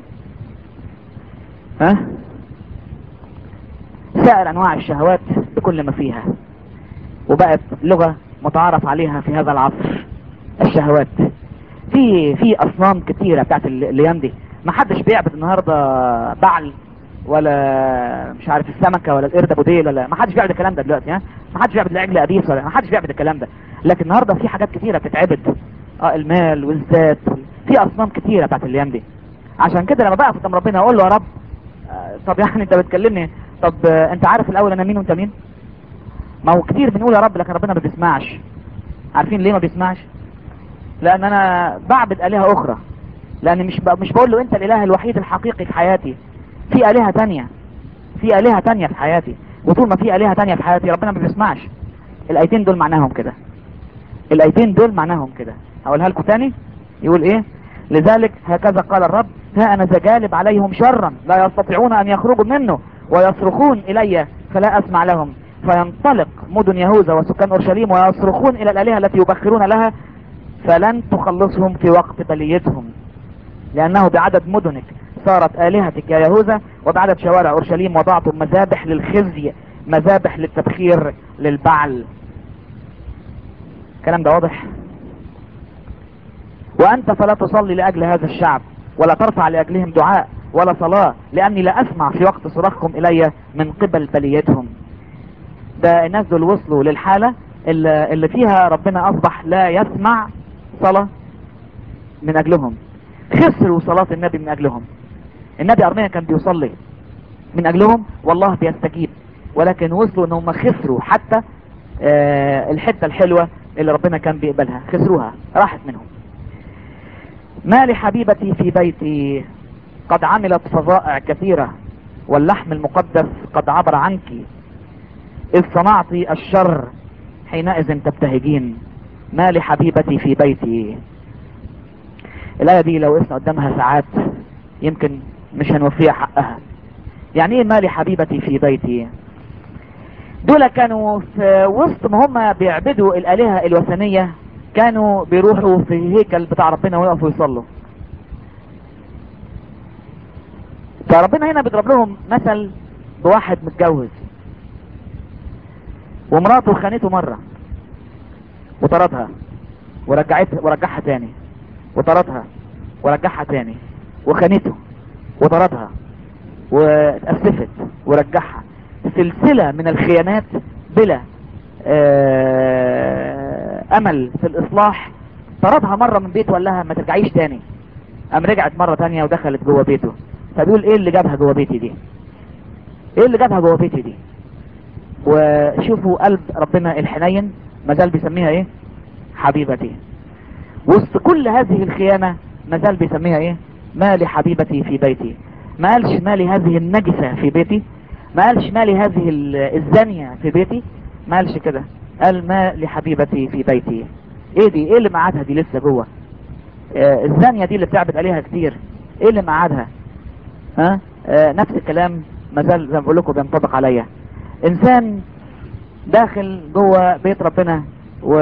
ها سائر انواع الشهوات بكل ما فيها وبقت لغة متعارف عليها في هذا العصر الشهوات في في اصنام كتيرة بتاعت ال- الايام دي ما حدش بيعبد النهاردة بعل ولا مش عارف السمكة ولا القرد ابو ديل ولا ما حدش بيعبد الكلام ده دلوقتي ها ما حدش بيعبد العجل ابيس ولا ما حدش بيعبد الكلام ده لكن النهارده في حاجات كتيرة بتتعبد اه المال والذات في اصنام كتيرة بتاعت الايام دي عشان كده لما بقى قدام ربنا اقول له يا رب آه، طب يعني انت بتكلمني طب آه، انت عارف الاول انا مين وانت مين ما هو كتير بنقول يا رب لكن ربنا ما بيسمعش عارفين ليه ما بيسمعش لان انا بعبد الهه اخرى لان مش ب... مش بقول له انت الاله الوحيد الحقيقي في حياتي في الهه تانية في الهه تانية في حياتي وطول ما في الهه تانية في حياتي ربنا ما بيسمعش الايتين دول معناهم كده الايتين دول معناهم كده هقولها لكم تاني يقول ايه لذلك هكذا قال الرب ها انا ذا جالب عليهم شرا لا يستطيعون ان يخرجوا منه ويصرخون الي فلا اسمع لهم فينطلق مدن يهوذا وسكان اورشليم ويصرخون الى الالهه التي يبخرون لها فلن تخلصهم في وقت بليتهم لأنه بعدد مدنك صارت آلهتك يا يهوذا وبعدد شوارع أورشليم وضعتم مذابح للخزي مذابح للتبخير للبعل الكلام ده واضح وأنت فلا تصلي لأجل هذا الشعب ولا ترفع لأجلهم دعاء ولا صلاة لأني لا أسمع في وقت صراخكم إلي من قبل بليتهم ده الناس دول وصلوا للحالة اللي اللي فيها ربنا أصبح لا يسمع صلاة من أجلهم خسروا صلاة النبي من أجلهم النبي أرميا كان بيصلي من أجلهم والله بيستجيب ولكن وصلوا ان هم خسروا حتى آه الحتة الحلوة اللي ربنا كان بيقبلها خسروها راحت منهم ما لحبيبتي في بيتي قد عملت فظائع كثيرة واللحم المقدس قد عبر عنك إذ صنعت الشر حينئذ تبتهجين ما لحبيبتي في بيتي الآية دي لو قسنا قدامها ساعات يمكن مش هنوفيها حقها يعني ايه مالي حبيبتي في بيتي دول كانوا في وسط ما هم بيعبدوا الآلهة الوثنية كانوا بيروحوا في هيكل بتاع ربنا ويقفوا يصلوا فربنا هنا بيضرب لهم مثل بواحد متجوز ومراته خانته مرة وطردها ورجعتها ورجعها تاني وطردها ورجعها تاني وخانته وطردها واتأسفت ورجعها سلسلة من الخيانات بلا آه، امل في الاصلاح طردها مرة من بيته وقال لها ما ترجعيش تاني قام رجعت مرة تانية ودخلت جوه بيته فبيقول ايه اللي جابها جوه بيتي دي ايه اللي جابها جوه بيتي دي وشوفوا قلب ربنا الحنين ما زال بيسميها ايه حبيبتي وسط كل هذه الخيانة ما زال بيسميها ايه ما لحبيبتي في بيتي ما قالش ما لهذه النجسة في بيتي ما قالش ما لهذه ال- الزانية في بيتي ما قالش كده قال ما لحبيبتي في بيتي ايه دي ايه اللي معادها دي لسه جوه آه الزانية دي اللي بتعبد عليها كتير ايه اللي معادها ها آه نفس الكلام ما زال زي ما بقول لكم بينطبق عليا انسان داخل جوه بيت ربنا و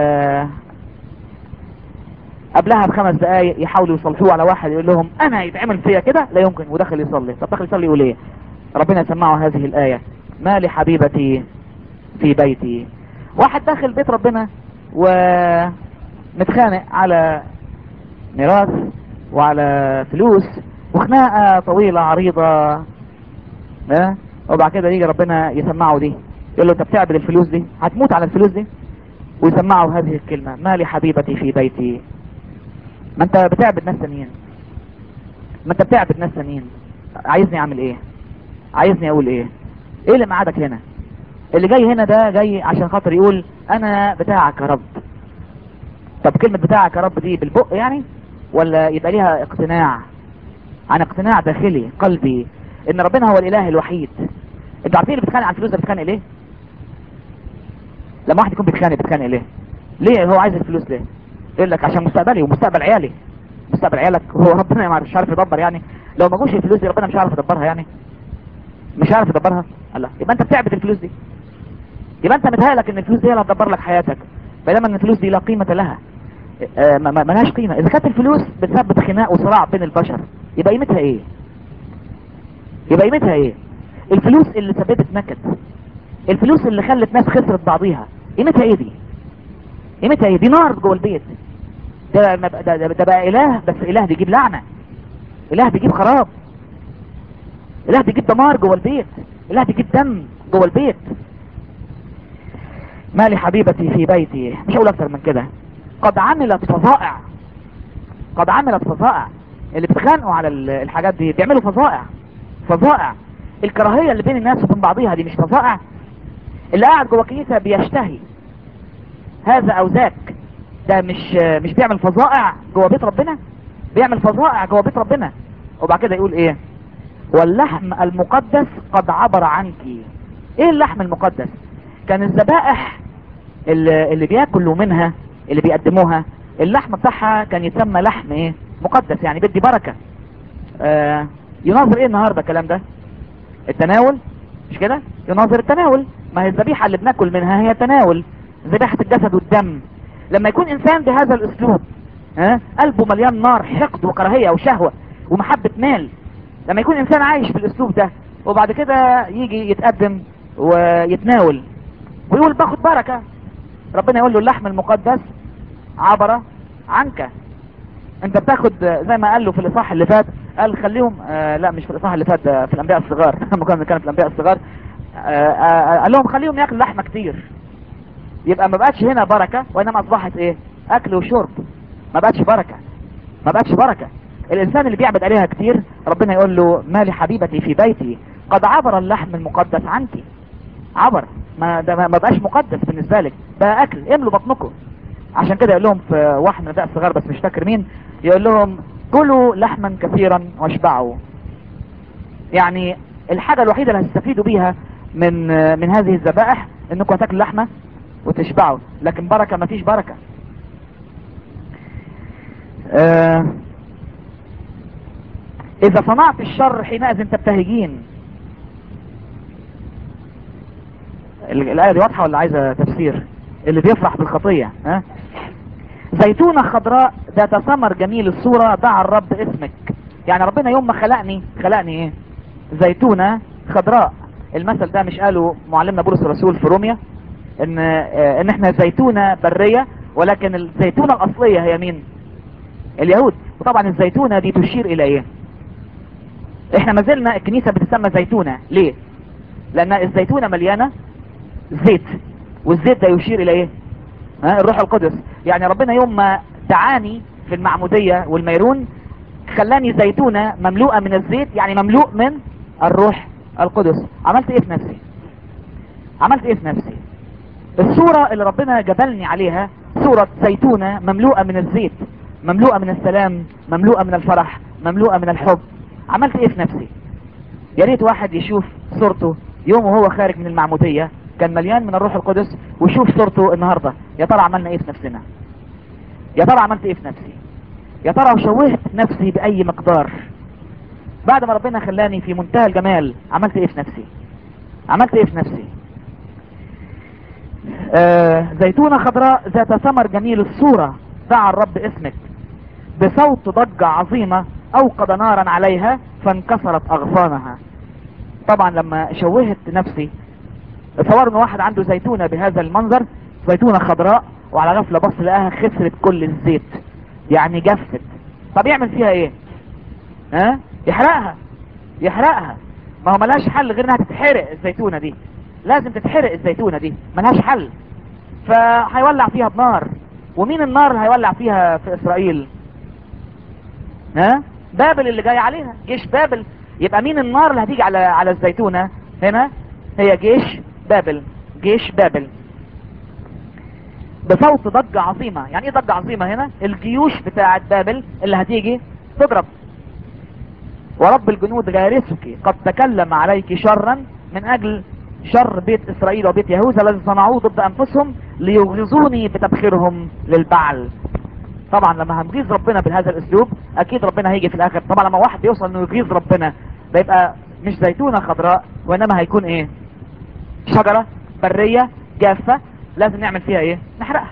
قبلها بخمس دقايق يحاولوا يصلحوه على واحد يقول لهم انا يتعمل فيا كده لا يمكن ودخل يصلي طب دخل يصلي يقول ايه ربنا يسمعه هذه الآية ما لحبيبتي في بيتي واحد داخل بيت ربنا ومتخانق على ميراث وعلى فلوس وخناقة طويلة عريضة ها وبعد كده يجي ربنا يسمعه دي يقول له انت بتعبد الفلوس دي هتموت على الفلوس دي ويسمعه هذه الكلمة ما لحبيبتي في بيتي ما انت بتعبد ناس تانيين ما انت بتعبد ناس تانيين عايزني اعمل ايه عايزني اقول ايه ايه اللي معادك هنا اللي جاي هنا ده جاي عشان خاطر يقول انا بتاعك يا رب طب كلمة بتاعك يا رب دي بالبق يعني ولا يبقى ليها اقتناع عن اقتناع داخلي قلبي ان ربنا هو الاله الوحيد انتوا عارفين اللي بيتخانق على الفلوس ده بيتخانق ليه لما واحد يكون بيتخانق بيتخانق ليه ليه هو عايز الفلوس ليه يقول لك عشان مستقبلي ومستقبل عيالي مستقبل عيالك هو ربنا مش عارف يدبر يعني لو ما جوش الفلوس دي ربنا مش عارف يدبرها يعني مش عارف يدبرها الله يبقى انت بتعبد الفلوس دي يبقى انت متهيألك ان الفلوس دي هي اللي هتدبر لك حياتك بينما ان الفلوس دي لا قيمة لها آه، ما ما- ما لهاش قيمة اذا كانت الفلوس بتسبب خناق وصراع بين البشر يبقى قيمتها ايه يبقى قيمتها ايه الفلوس اللي سببت نكد الفلوس اللي خلت ناس خسرت بعضيها قيمتها ايه دي قيمتها ايه دي نار جوه البيت ده, ده, ده, ده بقى اله بس اله بيجيب لعنة اله بيجيب خراب اله بيجيب دمار جوه البيت اله بيجيب دم جوه البيت مالي حبيبتي في بيتي مش هقول اكتر من كده قد عملت فظائع قد عملت فظائع اللي بيتخانقوا على ال- الحاجات دي بيعملوا فظائع فظائع الكراهية اللي بين الناس وبين بعضيها دي مش فظائع اللي قاعد جوه الكنيسة بيشتهي هذا او ذاك ده مش مش بيعمل فظائع جوه بيت ربنا بيعمل فظائع جوه بيت ربنا وبعد كده يقول ايه واللحم المقدس قد عبر عنك ايه اللحم المقدس كان الذبائح اللي, اللي بياكلوا منها اللي بيقدموها اللحم بتاعها كان يسمى لحم ايه مقدس يعني بدي بركة آه يناظر ايه النهاردة الكلام ده التناول مش كده يناظر التناول ما هي الذبيحة اللي بناكل منها هي تناول ذبيحة الجسد والدم لما يكون انسان بهذا الاسلوب ها قلبه مليان نار حقد وكراهية وشهوة ومحبة مال لما يكون انسان عايش بالاسلوب ده وبعد كده يجي يتقدم ويتناول ويقول باخد بركة ربنا يقول له اللحم المقدس عبر عنك انت بتاخد زي ما قال له في الاصحاح اللي فات قال خليهم آه لا مش في الاصحاح اللي فات ده في الانبياء الصغار لما كنا كان في الانبياء الصغار آه آه قال لهم خليهم ياكلوا لحمه كتير يبقى ما بقتش هنا بركه وانما اصبحت ايه اكل وشرب ما بقتش بركه ما بقتش بركه الانسان اللي بيعبد عليها كتير ربنا يقول له مالي حبيبتي في بيتي قد عبر اللحم المقدس عنك عبر ما ده ما بقاش مقدس بالنسبه لك بقى اكل املوا بطنكم عشان كده يقول لهم في واحد من النساء الصغار بس مش فاكر مين يقول لهم كلوا لحما كثيرا واشبعوا يعني الحاجة الوحيدة اللي هتستفيدوا بيها من من هذه الذبائح انكم هتاكلوا لحمة وتشبعوا لكن بركة ما فيش بركة آه اذا صنعت الشر حينئذ تبتهجين ال- الآية دي واضحة ولا عايزة تفسير اللي بيفرح بالخطية ها زيتونة خضراء ذات ثمر جميل الصورة دعا الرب اسمك يعني ربنا يوم ما خلقني خلقني ايه زيتونة خضراء المثل ده مش قاله معلمنا بولس الرسول في روميا ان آه، ان احنا زيتونة برية ولكن الزيتونة الاصلية هي مين اليهود وطبعا الزيتونة دي تشير الى ايه احنا ما زلنا الكنيسة بتسمى زيتونة ليه لان الزيتونة مليانة زيت والزيت ده يشير الى ايه ها الروح القدس يعني ربنا يوم ما دعاني في المعمودية والميرون خلاني زيتونة مملوءة من الزيت يعني مملوء من الروح القدس عملت ايه في نفسي عملت ايه في نفسي الصورة اللي ربنا جبلني عليها صورة زيتونة مملوءة من الزيت مملوءة من السلام مملوءة من الفرح مملوءة من الحب عملت ايه في نفسي يا ريت واحد يشوف صورته يوم وهو خارج من المعمودية كان مليان من الروح القدس ويشوف صورته النهاردة يا ترى عملنا ايه في نفسنا يا ترى عملت ايه في نفسي يا ترى شوهت نفسي بأي مقدار بعد ما ربنا خلاني في منتهى الجمال عملت ايه في نفسي عملت ايه في نفسي آه زيتونة خضراء ذات ثمر جميل الصورة دعا الرب اسمك بصوت ضجة عظيمة اوقد نارا عليها فانكسرت اغصانها طبعا لما شوهت نفسي تصور ان واحد عنده زيتونة بهذا المنظر زيتونة خضراء وعلى غفلة بص لقاها خسرت كل الزيت يعني جفت طب يعمل فيها ايه ها يحرقها يحرقها ما هو ملهاش حل غير انها تتحرق الزيتونة دي لازم تتحرق الزيتونة دي ملهاش حل فهيولع فيها بنار ومين النار اللي هيولع فيها في اسرائيل ها بابل اللي جاي عليها جيش بابل يبقى مين النار اللي هتيجي على على الزيتونة هنا هي جيش بابل جيش بابل بصوت ضجة عظيمة يعني ايه ضجة عظيمة هنا الجيوش بتاعت بابل اللي هتيجي تضرب ورب الجنود غارسك قد تكلم عليك شرا من اجل شر بيت اسرائيل وبيت يهوذا الذي صنعوه ضد انفسهم ليغيظوني بتبخيرهم للبعل طبعا لما هنغيظ ربنا بهذا الاسلوب اكيد ربنا هيجي في الاخر طبعا لما واحد يوصل انه يغيظ ربنا ده يبقى مش زيتونة خضراء وانما هيكون ايه شجرة برية جافة لازم نعمل فيها ايه نحرقها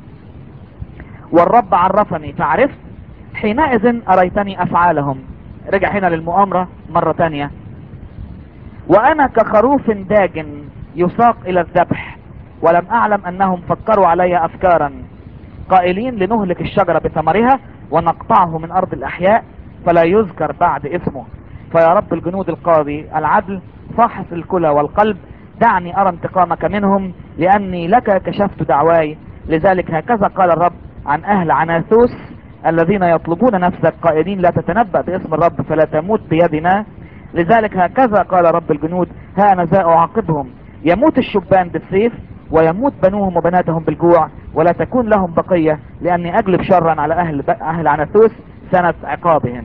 والرب عرفني فعرفت حينئذ اريتني افعالهم رجع هنا للمؤامرة مرة تانية وانا كخروف داج يساق الى الذبح ولم اعلم انهم فكروا علي افكارا قائلين لنهلك الشجرة بثمرها ونقطعه من ارض الاحياء فلا يذكر بعد اسمه فيا رب الجنود القاضي العدل فاحص الكلى والقلب دعني ارى انتقامك منهم لاني لك كشفت دعواي لذلك هكذا قال الرب عن اهل عناثوس الذين يطلبون نفسك قائلين لا تتنبأ باسم الرب فلا تموت بيدنا لذلك هكذا قال رب الجنود ها انا ذا اعاقبهم يموت الشبان بالسيف ويموت بنوهم وبناتهم بالجوع ولا تكون لهم بقية لاني اجلب شرا على اهل اهل عناثوس سنة عقابهم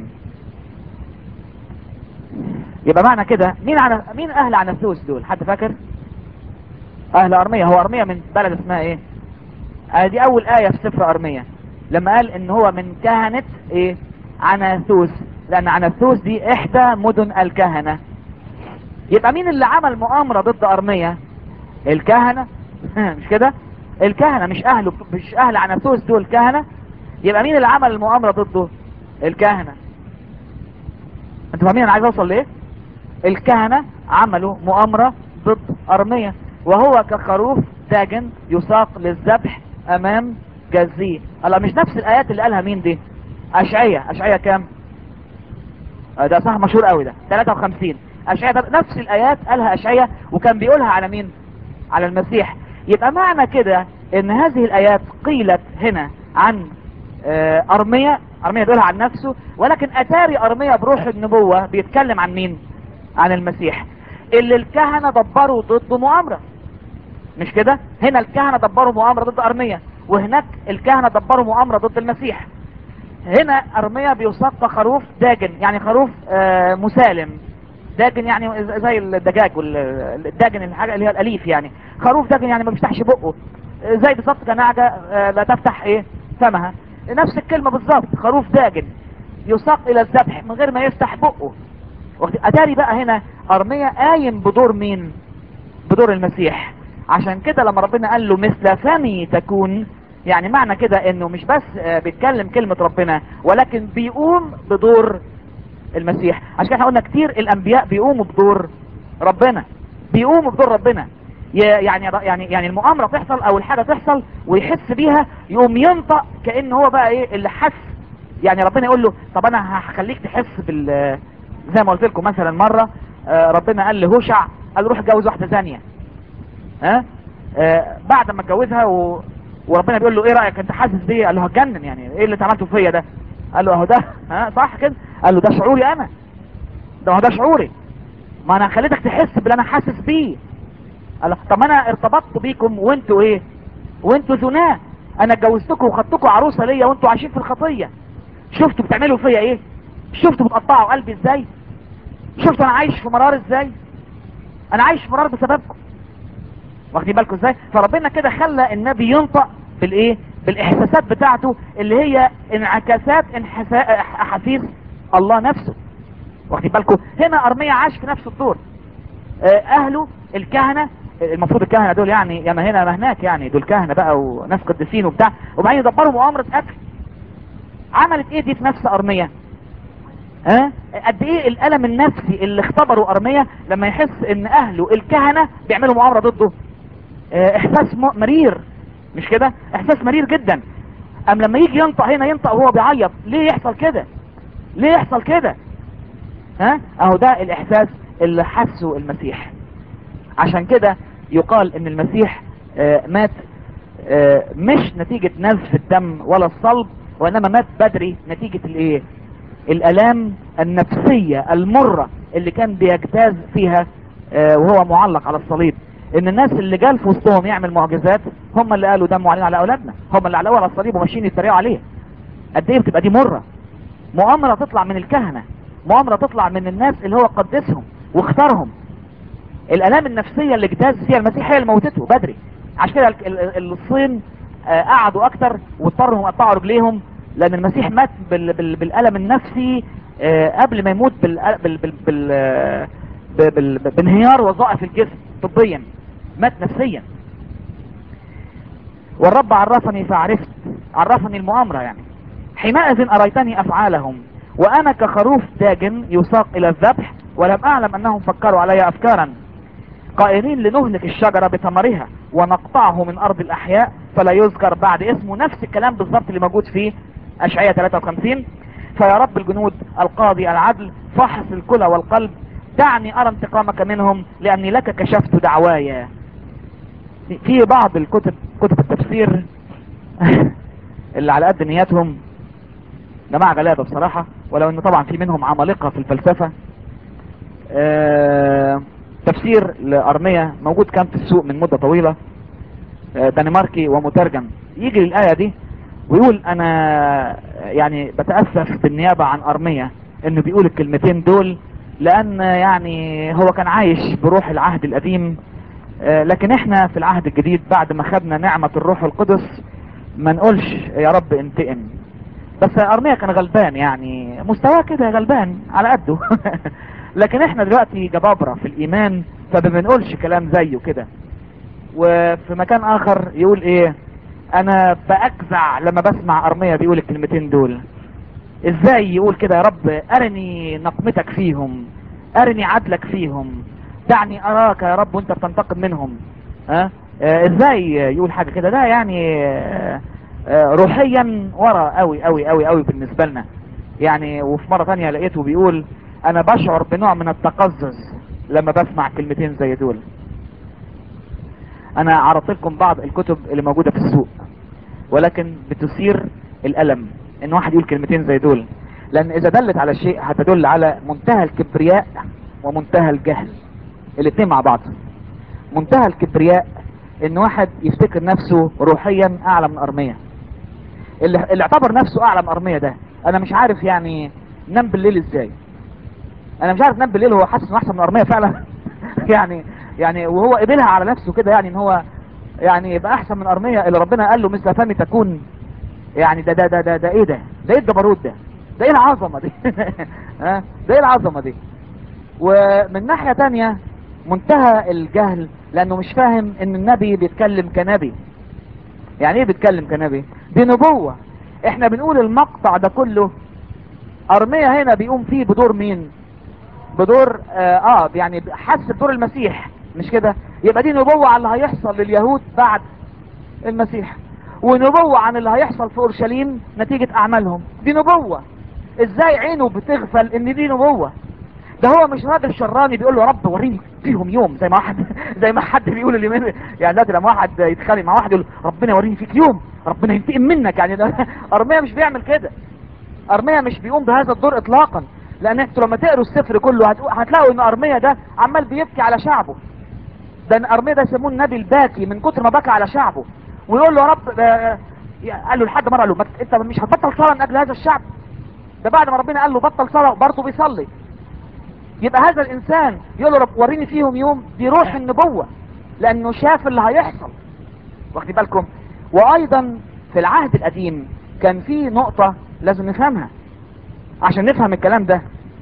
يبقى معنى كده مين عن... مين اهل عناثوس دول حد فاكر اهل ارمية هو ارمية من بلد اسمها ايه آه دي اول اية في سفر ارمية لما قال ان هو من كهنة ايه عناثوس لان عناثوس دي احدى مدن الكهنة يبقى مين اللي عمل مؤامرة ضد ارمية الكهنة مش كده الكهنة مش اهله مش اهل عناثوس دول كهنة يبقى مين اللي عمل المؤامرة ضده الكهنة انتوا فاهمين انا عايز اوصل لايه الكهنة عملوا مؤامرة ضد ارمية وهو كخروف داجن يساق للذبح امام جزيه الله مش نفس الايات اللي قالها مين دي اشعية اشعية كام آه ده صح مشهور قوي ده 53 اشعية ده نفس الايات قالها اشعية وكان بيقولها على مين على المسيح يبقى معنى كده ان هذه الايات قيلت هنا عن آه ارمية ارمية بيقولها عن نفسه ولكن اتاري ارمية بروح النبوة بيتكلم عن مين عن المسيح اللي الكهنة دبروا ضده مؤامرة مش كده هنا الكهنة دبروا مؤامرة ضد ارمية وهناك الكهنة دبروا مؤامرة ضد المسيح هنا ارمية بيساق خروف داجن يعني خروف آه مسالم داجن يعني زي الدجاج والداجن الحاجة اللي هي الاليف يعني خروف داجن يعني ما بيفتحش بقه زي بالظبط كنعجة آه لا تفتح ايه فمها نفس الكلمة بالظبط خروف داجن يساق الى الذبح من غير ما يفتح بقه اتاري بقى هنا ارمية قايم بدور مين بدور المسيح عشان كده لما ربنا قال له مثل فمي تكون يعني معنى كده انه مش بس بيتكلم كلمة ربنا ولكن بيقوم بدور المسيح عشان كده احنا قلنا كتير الانبياء بيقوموا بدور ربنا بيقوموا بدور ربنا يعني يعني يعني المؤامرة تحصل او الحاجة تحصل ويحس بيها يقوم ينطق كأن هو بقى ايه اللي حس يعني ربنا يقول له طب انا هخليك تحس بال زي ما قلت لكم مثلا مرة ربنا قال لهوشع قال روح اتجوز واحدة ثانيه ها آه بعد ما اتجوزها و... وربنا بيقول له ايه رايك انت حاسس بيه قال له هتجنن يعني ايه اللي انت عملته فيا ده قال له اهو ده ها صح كده قال له ده شعوري انا ده هو ده شعوري ما انا خليتك تحس باللي انا حاسس بيه قال له طب انا ارتبطت بيكم وانتوا ايه وانتوا زناه انا اتجوزتكم وخدتكم عروسه ليا وانتوا عايشين في الخطيه شفتوا بتعملوا فيا ايه شفتوا بتقطعوا قلبي ازاي شفتوا انا عايش في مرار ازاي انا عايش في مرار بسببكم واخدين بالكم ازاي فربنا كده خلى النبي ينطق بالايه بالاحساسات بتاعته اللي هي انعكاسات انحسا... احاسيس الله نفسه واخدين بالكم هنا ارميا عاش في نفس الدور اهله الكهنه المفروض الكهنه دول يعني يا ما هنا ما هناك يعني دول كهنه بقى وناس قديسين وبتاع وبعدين يدبروا مؤامره قتل عملت ايه دي في نفس ارميا ها قد ايه الالم النفسي اللي اختبره ارميا لما يحس ان اهله الكهنه بيعملوا مؤامره ضده احساس مرير مش كده احساس مرير جدا ام لما يجي ينطق هنا ينطق وهو بيعيط ليه يحصل كده ليه يحصل كده ها اهو ده الاحساس اللي حسه المسيح عشان كده يقال ان المسيح آه مات آه مش نتيجة نزف الدم ولا الصلب وانما مات بدري نتيجة الايه الالام النفسية المرة اللي كان بيجتاز فيها آه وهو معلق على الصليب ان الناس اللي جال في وسطهم يعمل معجزات هم اللي قالوا دموا علينا على اولادنا هم اللي علقوا على الصليب وماشيين يتريقوا عليه قد ايه بتبقى دي مره مؤامره تطلع من الكهنه مؤامره تطلع من الناس اللي هو قدسهم واختارهم الالام النفسيه اللي اجتاز فيها المسيح هي اللي موتته بدري عشان كده الصين قعدوا اكتر واضطروا يقطعوا رجليهم لان المسيح مات بال بال بالالم النفسي قبل ما يموت بال بال بال بال بال بانهيار وظائف الجسم طبيا مات نفسيا والرب عرفني فعرفت عرفني المؤامرة يعني حينئذ أريتني أفعالهم وأنا كخروف داجن يساق إلى الذبح ولم أعلم أنهم فكروا علي أفكارا قائلين لنهلك الشجرة بثمرها ونقطعه من ارض الاحياء فلا يذكر بعد اسمه نفس الكلام بالظبط اللي موجود في اشعياء 53 فيا رب الجنود القاضي العدل فحص الكلى والقلب دعني ارى انتقامك منهم لاني لك كشفت دعوايا في بعض الكتب كتب التفسير اللي على قد نياتهم جماعة غلابة بصراحة ولو ان طبعا في منهم عمالقة في الفلسفة آه تفسير لأرمية موجود كان في السوق من مدة طويلة آه دنماركي ومترجم يجي للآية دي ويقول انا يعني بتأسف بالنيابة عن أرمية انه بيقول الكلمتين دول لان يعني هو كان عايش بروح العهد القديم آه لكن احنا في العهد الجديد بعد ما خدنا نعمة الروح القدس ما نقولش يا رب انتقم بس ارميا كان غلبان يعني مستواه كده غلبان على قده لكن احنا دلوقتي جبابرة في الايمان فما بنقولش كلام زيه كده وفي مكان اخر يقول ايه انا باجزع لما بسمع ارميا بيقول الكلمتين دول ازاي يقول كده يا رب ارني نقمتك فيهم ارني عدلك فيهم دعني اراك يا رب وانت بتنتقم منهم ها آه ازاي يقول حاجة كده ده يعني آه آه روحيا ورا قوي قوي قوي قوي بالنسبة لنا يعني وفي مرة ثانية لقيته بيقول انا بشعر بنوع من التقزز لما بسمع كلمتين زي دول انا عرضت لكم بعض الكتب اللي موجودة في السوق ولكن بتثير الالم ان واحد يقول كلمتين زي دول لان اذا دلت على شيء هتدل على منتهى الكبرياء ومنتهى الجهل الاثنين مع بعض منتهى الكبرياء ان واحد يفتكر نفسه روحيا اعلى من ارمية اللي, اللي اعتبر نفسه اعلى من ارمية ده انا مش عارف يعني نام بالليل ازاي انا مش عارف نام بالليل هو حاسس انه احسن من ارمية فعلا يعني يعني وهو قبلها على نفسه كده يعني ان هو يعني يبقى احسن من ارمية اللي ربنا قال له مثل فمي تكون يعني ده ده ده ده, ده ايه ده ده ايه الجبروت ده ده ايه العظمة دي ها ده ايه العظمة دي ومن ناحية تانية منتهى الجهل لانه مش فاهم ان النبي بيتكلم كنبي يعني ايه بيتكلم كنبي دي نبوة احنا بنقول المقطع ده كله ارمية هنا بيقوم فيه بدور مين بدور اه, آه يعني حس بدور المسيح مش كده يبقى دي نبوة عن اللي هيحصل لليهود بعد المسيح ونبوة عن اللي هيحصل في اورشليم نتيجة اعمالهم دي نبوة ازاي عينه بتغفل ان دي نبوة ده هو مش راجل شراني بيقول له يا رب وريني فيهم يوم زي ما واحد زي ما حد بيقول اللي من يعني دلوقتي لما واحد يتخانق مع واحد يقول ربنا يوريني فيك يوم ربنا ينتقم منك يعني ده ارميا مش بيعمل كده ارميا مش بيقوم بهذا الدور اطلاقا لان انتوا لما تقروا السفر كله هتلاقوا ان ارميا ده عمال بيبكي على شعبه ده ارميا ده يسموه النبي الباكي من كتر ما بكى على شعبه ويقول له يا رب قال له لحد مره قال له انت مش هتبطل صلاه من اجل هذا الشعب ده بعد ما ربنا قال له بطل صلاه برضه بيصلي يبقى هذا الانسان يقول له رب وريني فيهم يوم دي روح النبوة لانه شاف اللي هيحصل واخدي بالكم وايضا في العهد القديم كان في نقطة لازم نفهمها عشان نفهم الكلام ده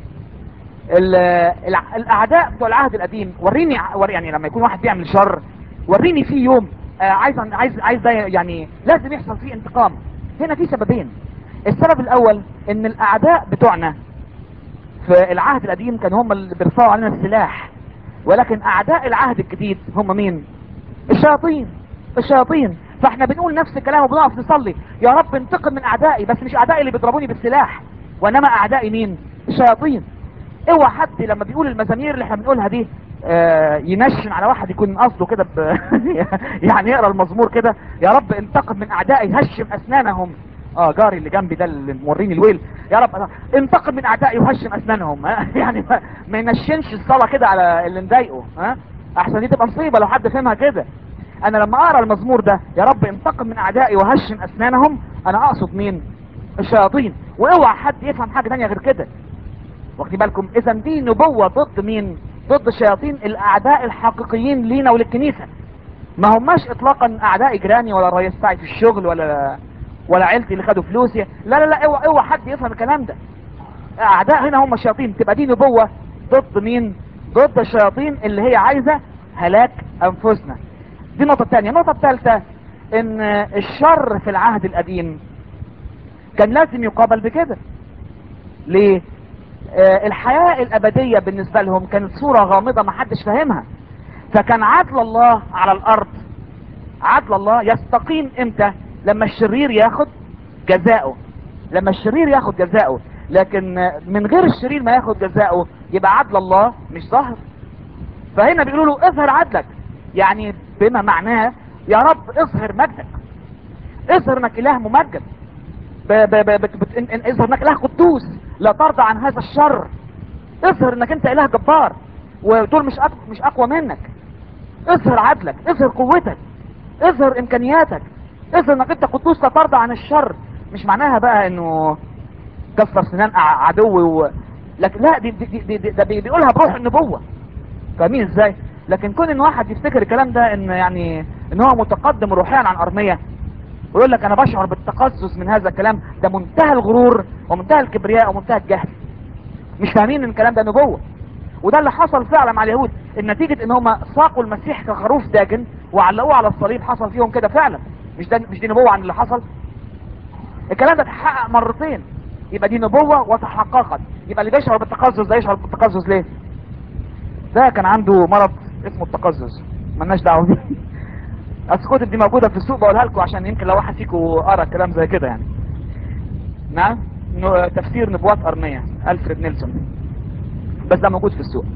الاعداء بتوع العهد القديم وريني يعني لما يكون واحد بيعمل شر وريني فيه يوم آه عايز عايز عايز ده يعني لازم يحصل فيه انتقام هنا في سببين السبب الاول ان الاعداء بتوعنا في العهد القديم كان هم اللي بيرفعوا علينا السلاح ولكن اعداء العهد الجديد هم مين الشياطين الشياطين فاحنا بنقول نفس الكلام وبنقف نصلي يا رب انتقم من اعدائي بس مش اعدائي اللي بيضربوني بالسلاح وانما اعدائي مين الشياطين اوعى حد لما بيقول المزامير اللي احنا بنقولها دي آه ينشن على واحد يكون قصده كده ب... يعني يقرا المزمور كده يا رب انتقم من اعدائي هشم اسنانهم اه جاري اللي جنبي ده اللي موريني الويل يا رب انتقم من اعدائي وهشم اسنانهم ها يعني ما, ما ينشنش الصلاة كده على اللي مضايقه ها احسن دي تبقى مصيبة لو حد فهمها كده انا لما اقرا المزمور ده يا رب انتقم من اعدائي وهشم اسنانهم انا اقصد مين الشياطين واوعى حد يفهم حاجة تانية غير كده واخدين بالكم اذا دي نبوة ضد مين ضد الشياطين الاعداء الحقيقيين لينا وللكنيسة ما هماش اطلاقا اعداء جيراني ولا الرئيس بتاعي في الشغل ولا ولا عيلتي اللي خدوا فلوسي لا لا لا اوعى اوعى حد يفهم الكلام ده اعداء هنا هم الشياطين تبقى دي نبوة ضد مين ضد الشياطين اللي هي عايزة هلاك انفسنا دي النقطة الثانية النقطة الثالثة ان الشر في العهد القديم كان لازم يقابل بكده ليه آه الحياة الابدية بالنسبة لهم كانت صورة غامضة ما حدش فاهمها فكان عدل الله على الارض عدل الله يستقيم امتى لما الشرير ياخد جزاؤه لما الشرير ياخد جزاؤه لكن من غير الشرير ما ياخد جزاؤه يبقى عدل الله مش ظاهر فهنا بيقولوا له اظهر عدلك يعني بما معناه يا رب اظهر مجدك اظهر انك اله ممجد ب- ب- ب- بت- بت- إن- إن- اظهر انك اله قدوس لا ترضى عن هذا الشر اظهر انك انت اله جبار ودول مش أق- مش اقوى منك اظهر عدلك اظهر قوتك اظهر امكانياتك اظهر انك انت قدوس لا ترضى عن الشر مش معناها بقى انه كسر سنان ع- عدو و... لكن لا دي, دي, دي, دي ده بي- بيقولها بروح النبوة فاهمين ازاي لكن كون ان واحد يفتكر الكلام ده ان يعني ان هو متقدم روحيا عن ارمية ويقول لك انا بشعر بالتقزز من هذا الكلام ده منتهى الغرور ومنتهى الكبرياء ومنتهى الجهل مش فاهمين ان الكلام ده نبوة وده اللي حصل فعلا مع اليهود النتيجة ان هم ساقوا المسيح كخروف داجن وعلقوه على الصليب حصل فيهم كده فعلا مش ده مش دي نبوة عن اللي حصل الكلام ده اتحقق مرتين يبقى دي نبوة وتحققت يبقى اللي بيشعر بالتقزز ده يشعر بالتقزز ليه ده كان عنده مرض اسمه التقزز ملناش دعوه بيه اصل الكتب دي موجوده في السوق بقولها لكم عشان يمكن لو واحد فيكم قرا كلام زي كده يعني نعم نو- تفسير نبوات ارميه الفريد نيلسون بس ده موجود في السوق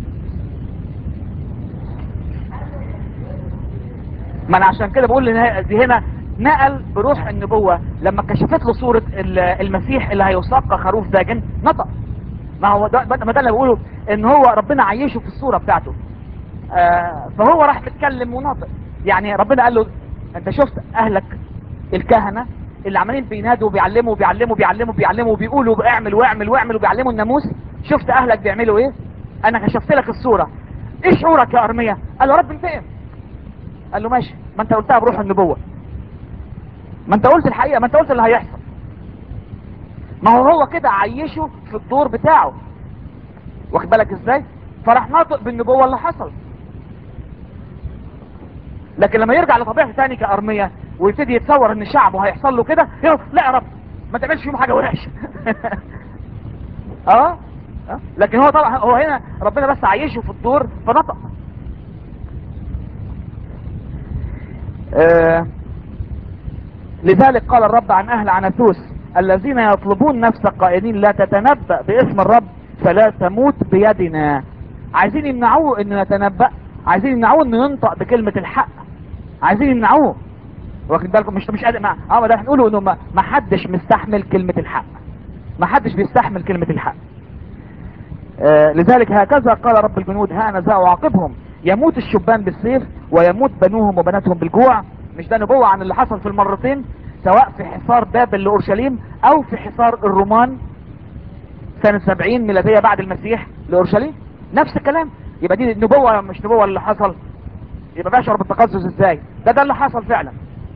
ما انا عشان كده بقول ان دي هنا نقل بروح النبوة لما كشفت له صورة ال- المسيح اللي هيساق خروف داجن نطق ما هو ده ما ده اللي بقوله ان هو ربنا عيشه في الصورة بتاعته آه فهو راح متكلم وناطق يعني ربنا قال له انت شفت اهلك الكهنة اللي عمالين بينادوا وبيعلموا وبيعلموا وبيعلموا وبيعلموا وبيقولوا اعمل واعمل واعمل وبيعلموا الناموس شفت اهلك بيعملوا ايه انا كشفت لك الصورة ايه شعورك يا ارمية قال له رب انتقم قال له ماشي ما انت قلتها بروح النبوة ما انت قلت الحقيقة ما انت قلت اللي هيحصل ما هو هو كده عيشه في الدور بتاعه واخد بالك ازاي فراح ناطق بالنبوة اللي حصل لكن لما يرجع لطبيعته تاني كأرمية ويبتدي يتصور ان شعبه هيحصل له كده يقول لا يا رب ما تعملش فيهم حاجة وحشة اه آه. لكن هو طبعا هو هنا ربنا بس عيشه في الدور فنطق آه لذلك قال الرب عن اهل عناثوس الذين يطلبون نفسك قائلين لا تتنبأ باسم الرب فلا تموت بيدنا عايزين يمنعوه انه يتنبأ عايزين يمنعوه انه ينطق بكلمة الحق عايزين يمنعوه واخد بالكم مش مش قادر مع اه ده هنقوله انه ما ما حدش مستحمل كلمة الحق ما حدش بيستحمل كلمة الحق آه لذلك هكذا قال رب الجنود ها انا ذا اعاقبهم يموت الشبان بالسيف ويموت بنوهم وبناتهم بالجوع مش ده نبوة عن اللي حصل في المرتين سواء في حصار بابل لأورشليم او في حصار الرومان سنة 70 ميلادية بعد المسيح لأورشليم نفس الكلام يبقى دي نبوة مش نبوة اللي حصل يبقى بشعر بالتقزز ازاي ده ده اللي حصل فعلا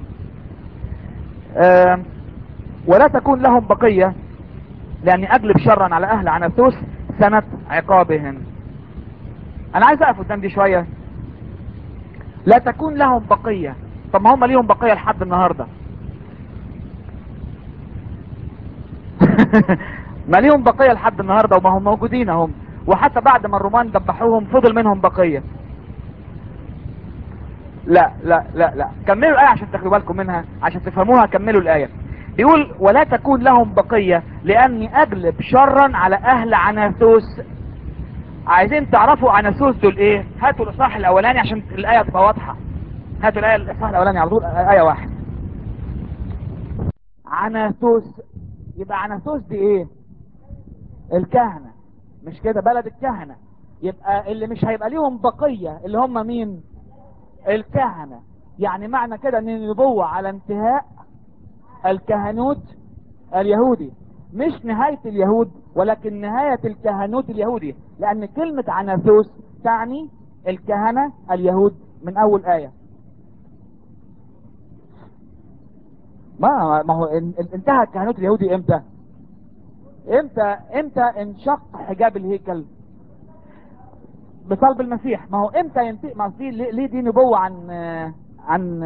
آه ولا تكون لهم بقية لاني اجلب شرا على اهل عناثوس سنة عقابهم انا عايز اقف قدام دي شوية لا تكون لهم بقية طب ما هم ليهم بقية لحد النهاردة ما ليهم بقية لحد النهاردة وما هم موجودين هم وحتى بعد ما الرومان ذبحوهم فضل منهم بقية لا لا لا لا كملوا الآية عشان تاخدوا بالكم منها عشان تفهموها كملوا الآية بيقول ولا تكون لهم بقية لأني أجلب شرا على أهل عناثوس عايزين تعرفوا عناثوس دول ايه هاتوا الإصحاح الأولاني عشان الآية تبقى واضحة هاتوا الآية الإصحاح الأولاني على طول آية واحد عناثوس يبقى عناثوس دي ايه الكهنة مش كده بلد الكهنة يبقى اللي مش هيبقى ليهم بقية اللي هم مين الكهنة يعني معنى كده ان النبوة على انتهاء الكهنوت اليهودي مش نهاية اليهود ولكن نهاية الكهنوت اليهودي لان كلمة عناثوس تعني الكهنة اليهود من اول آية ما ما هو ان- ان- انتهى الكهنوت اليهودي امتى امتى امتى انشق حجاب الهيكل بصلب المسيح ما هو امتى ينتهي ما في ليه ليه دي نبوة عن عن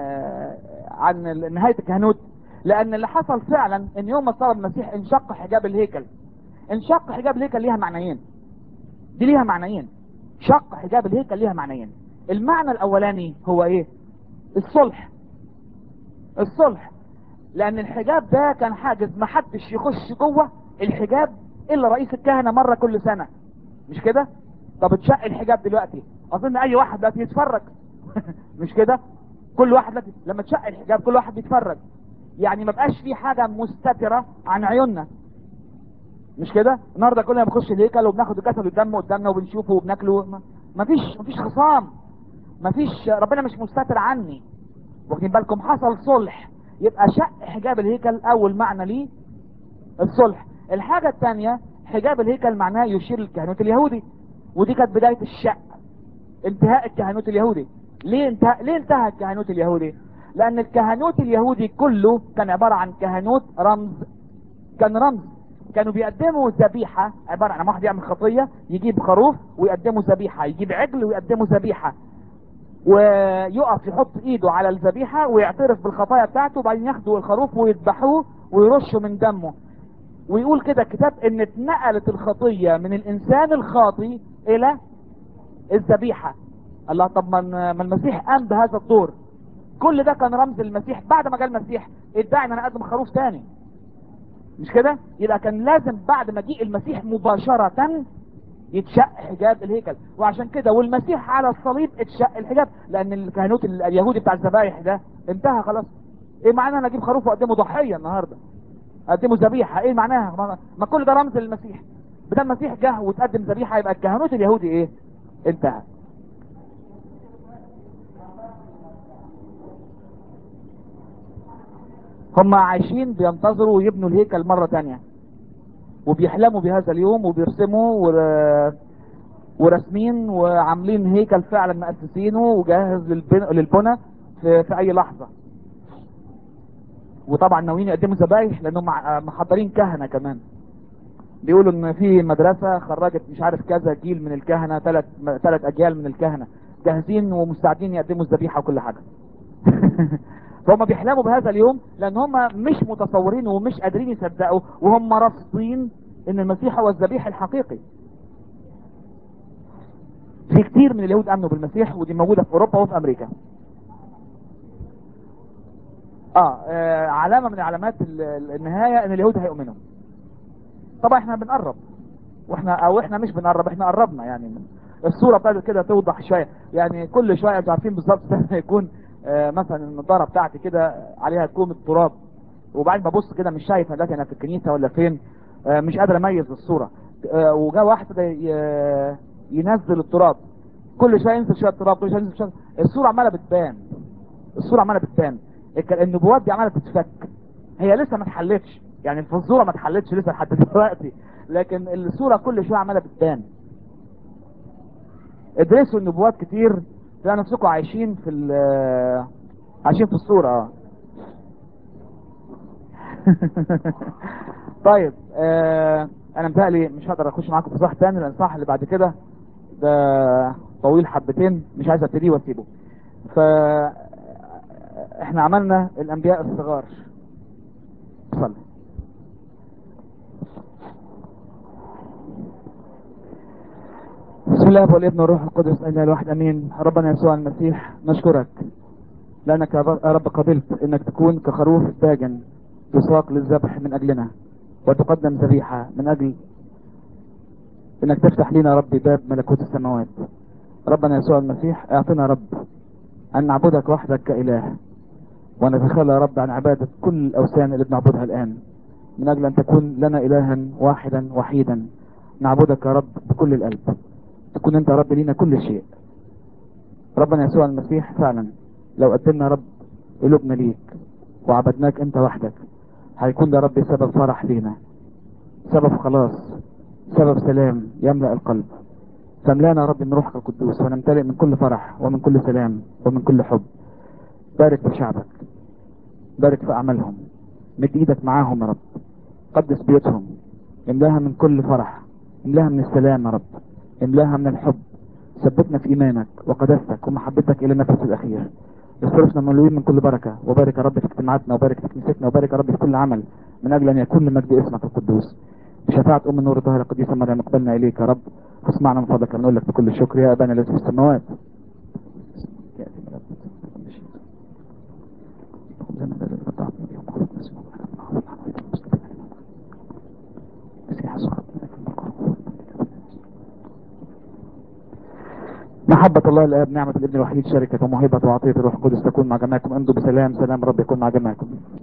عن نهاية الكهنوت لان اللي حصل فعلا ان يوم ما صلب المسيح انشق حجاب الهيكل انشق حجاب الهيكل ليها معنيين دي ليها معنيين شق حجاب الهيكل ليها معنيين المعنى الاولاني هو ايه الصلح الصلح لان الحجاب ده كان حاجز ما حدش يخش جوه الحجاب الا رئيس الكهنة مرة كل سنة مش كده طب اتشق الحجاب دلوقتي اظن اي واحد دلوقتي يتفرج مش كده كل واحد دلوقتي لما اتشق الحجاب كل واحد بيتفرج يعني ما بقاش في حاجة مستترة عن عيوننا مش كده النهارده كلنا بنخش الهيكل وبناخد الجسد والدم قدامنا وبنشوفه وبناكله ما- مفيش مفيش خصام مفيش ربنا مش مستتر عني واخدين بالكم حصل صلح يبقى شق حجاب الهيكل اول معنى ليه الصلح الحاجة الثانية حجاب الهيكل معناه يشير للكهنوت اليهودي ودي كانت بداية الشق انتهاء الكهنوت اليهودي ليه انتهى ليه انتهى الكهنوت اليهودي لان الكهنوت اليهودي كله كان عبارة عن كهنوت رمز كان رمز كانوا بيقدموا ذبيحة عبارة عن واحد يعمل خطية يجيب خروف ويقدموا ذبيحة يجيب عجل ويقدموا ذبيحة ويقف يحط ايده على الذبيحة ويعترف بالخطايا بتاعته وبعدين ياخدوا الخروف ويذبحوه ويرشوا من دمه ويقول كده الكتاب ان اتنقلت الخطية من الانسان الخاطي الى الذبيحة الله طب ما ما المسيح قام بهذا الدور كل ده كان رمز المسيح بعد ما جاء المسيح ادعي ان انا اقدم خروف تاني مش كده يبقى كان لازم بعد مجيء المسيح مباشرة يتشق حجاب الهيكل وعشان كده والمسيح على الصليب اتشق الحجاب لان الكهنوت ال- اليهودي بتاع الذبايح ده انتهى خلاص ايه معناه انا اجيب خروف واقدمه ضحيه النهارده اقدمه ذبيحه ايه معناها ما, ما كل ده رمز للمسيح بدل المسيح جه وتقدم ذبيحه يبقى الكهنوت اليهودي ايه انتهى هم عايشين بينتظروا يبنوا الهيكل مرة تانية وبيحلموا بهذا اليوم وبيرسموا ور... ورسمين وعاملين هيكل فعلا مؤسسينه وجاهز للبن... للبنى في... في اي لحظة وطبعا ناويين يقدموا ذبايح لانهم مع- محضرين كهنة كمان بيقولوا ان في مدرسة خرجت مش عارف كذا جيل من الكهنة ثلاث ثلاث اجيال من الكهنة جاهزين ومستعدين يقدموا الذبيحة وكل حاجة فهم بيحلموا بهذا اليوم لان هم مش متصورين ومش قادرين يصدقوا وهم رافضين ان المسيح هو الذبيح الحقيقي في كتير من اليهود امنوا بالمسيح ودي موجودة في اوروبا وفي امريكا اه, آه علامة من علامات ال- ال- النهاية ان اليهود هيؤمنوا طبعا احنا بنقرب واحنا او احنا مش بنقرب احنا قربنا يعني الصورة ابتدت كده توضح شوية يعني كل شوية انتوا عارفين بالظبط يكون آه مثلا النضارة بتاعتي كده عليها كومة تراب وبعدين ببص كده مش شايف دلوقتي انا في الكنيسة ولا فين آه مش قادر اميز الصورة آه وجا واحد كده ي- ينزل التراب كل شوية ينزل شوية تراب كل شوية ينزل شوية الصورة عمالة بتبان الصورة عمالة بتبان الك- النبوات دي عمالة تتفك هي لسه ما اتحلتش يعني الفزورة ما اتحلتش لسه لحد دلوقتي لكن الصورة كل شوية عمالة بتبان ادرسوا النبوات كتير تلاقوا نفسكم عايشين في ال- عايشين في الصورة اه طيب آه انا متهيألي مش هقدر اخش معاكم في صح تاني لان صح اللي بعد كده ده طويل حبتين مش عايز ابتديه واسيبه ف احنا عملنا الانبياء الصغار صلي بسم الله والابن والروح القدس اله الواحد امين ربنا يسوع المسيح نشكرك لانك يا رب قبلت انك تكون كخروف داجن تساق للذبح من اجلنا وتقدم ذبيحه من اجل انك تفتح لنا يا رب باب ملكوت السماوات ربنا يسوع المسيح اعطنا يا رب ان نعبدك وحدك كاله ونتخلى يا رب عن عباده كل الاوثان اللي بنعبدها الان من اجل ان تكون لنا الها واحدا وحيدا نعبدك يا رب بكل القلب تكون انت يا رب لينا كل شيء ربنا يسوع المسيح فعلا لو قدمنا يا رب قلوبنا ليك وعبدناك انت وحدك هيكون ده يا رب سبب فرح لينا سبب خلاص سبب سلام يملأ القلب فاملانا يا رب من روحك القدوس ونمتلئ من كل فرح ومن كل سلام ومن كل حب بارك في شعبك بارك في اعمالهم مد ايدك معاهم يا رب قدس بيوتهم املاها من كل فرح املاها من السلام يا رب املاها من الحب ثبتنا في ايمانك وقداستك ومحبتك الى النفس الاخير اصرفنا ملوين من كل بركة وبارك يا رب في اجتماعاتنا وبارك في كنيستنا وبارك يا رب في كل عمل من اجل ان يكون لمجد اسمك القدوس بشفاعة ام النور الطاهرة القديسة مريم اقبلنا اليك يا رب فاسمعنا من فضلك نقول لك بكل الشكر يا ابانا الذي في السماوات محبة الله الآب نعمة الابن الوحيد شركة وموهبة وعطية الروح القدس تكون مع جميعكم امضوا بسلام سلام رب يكون مع جميعكم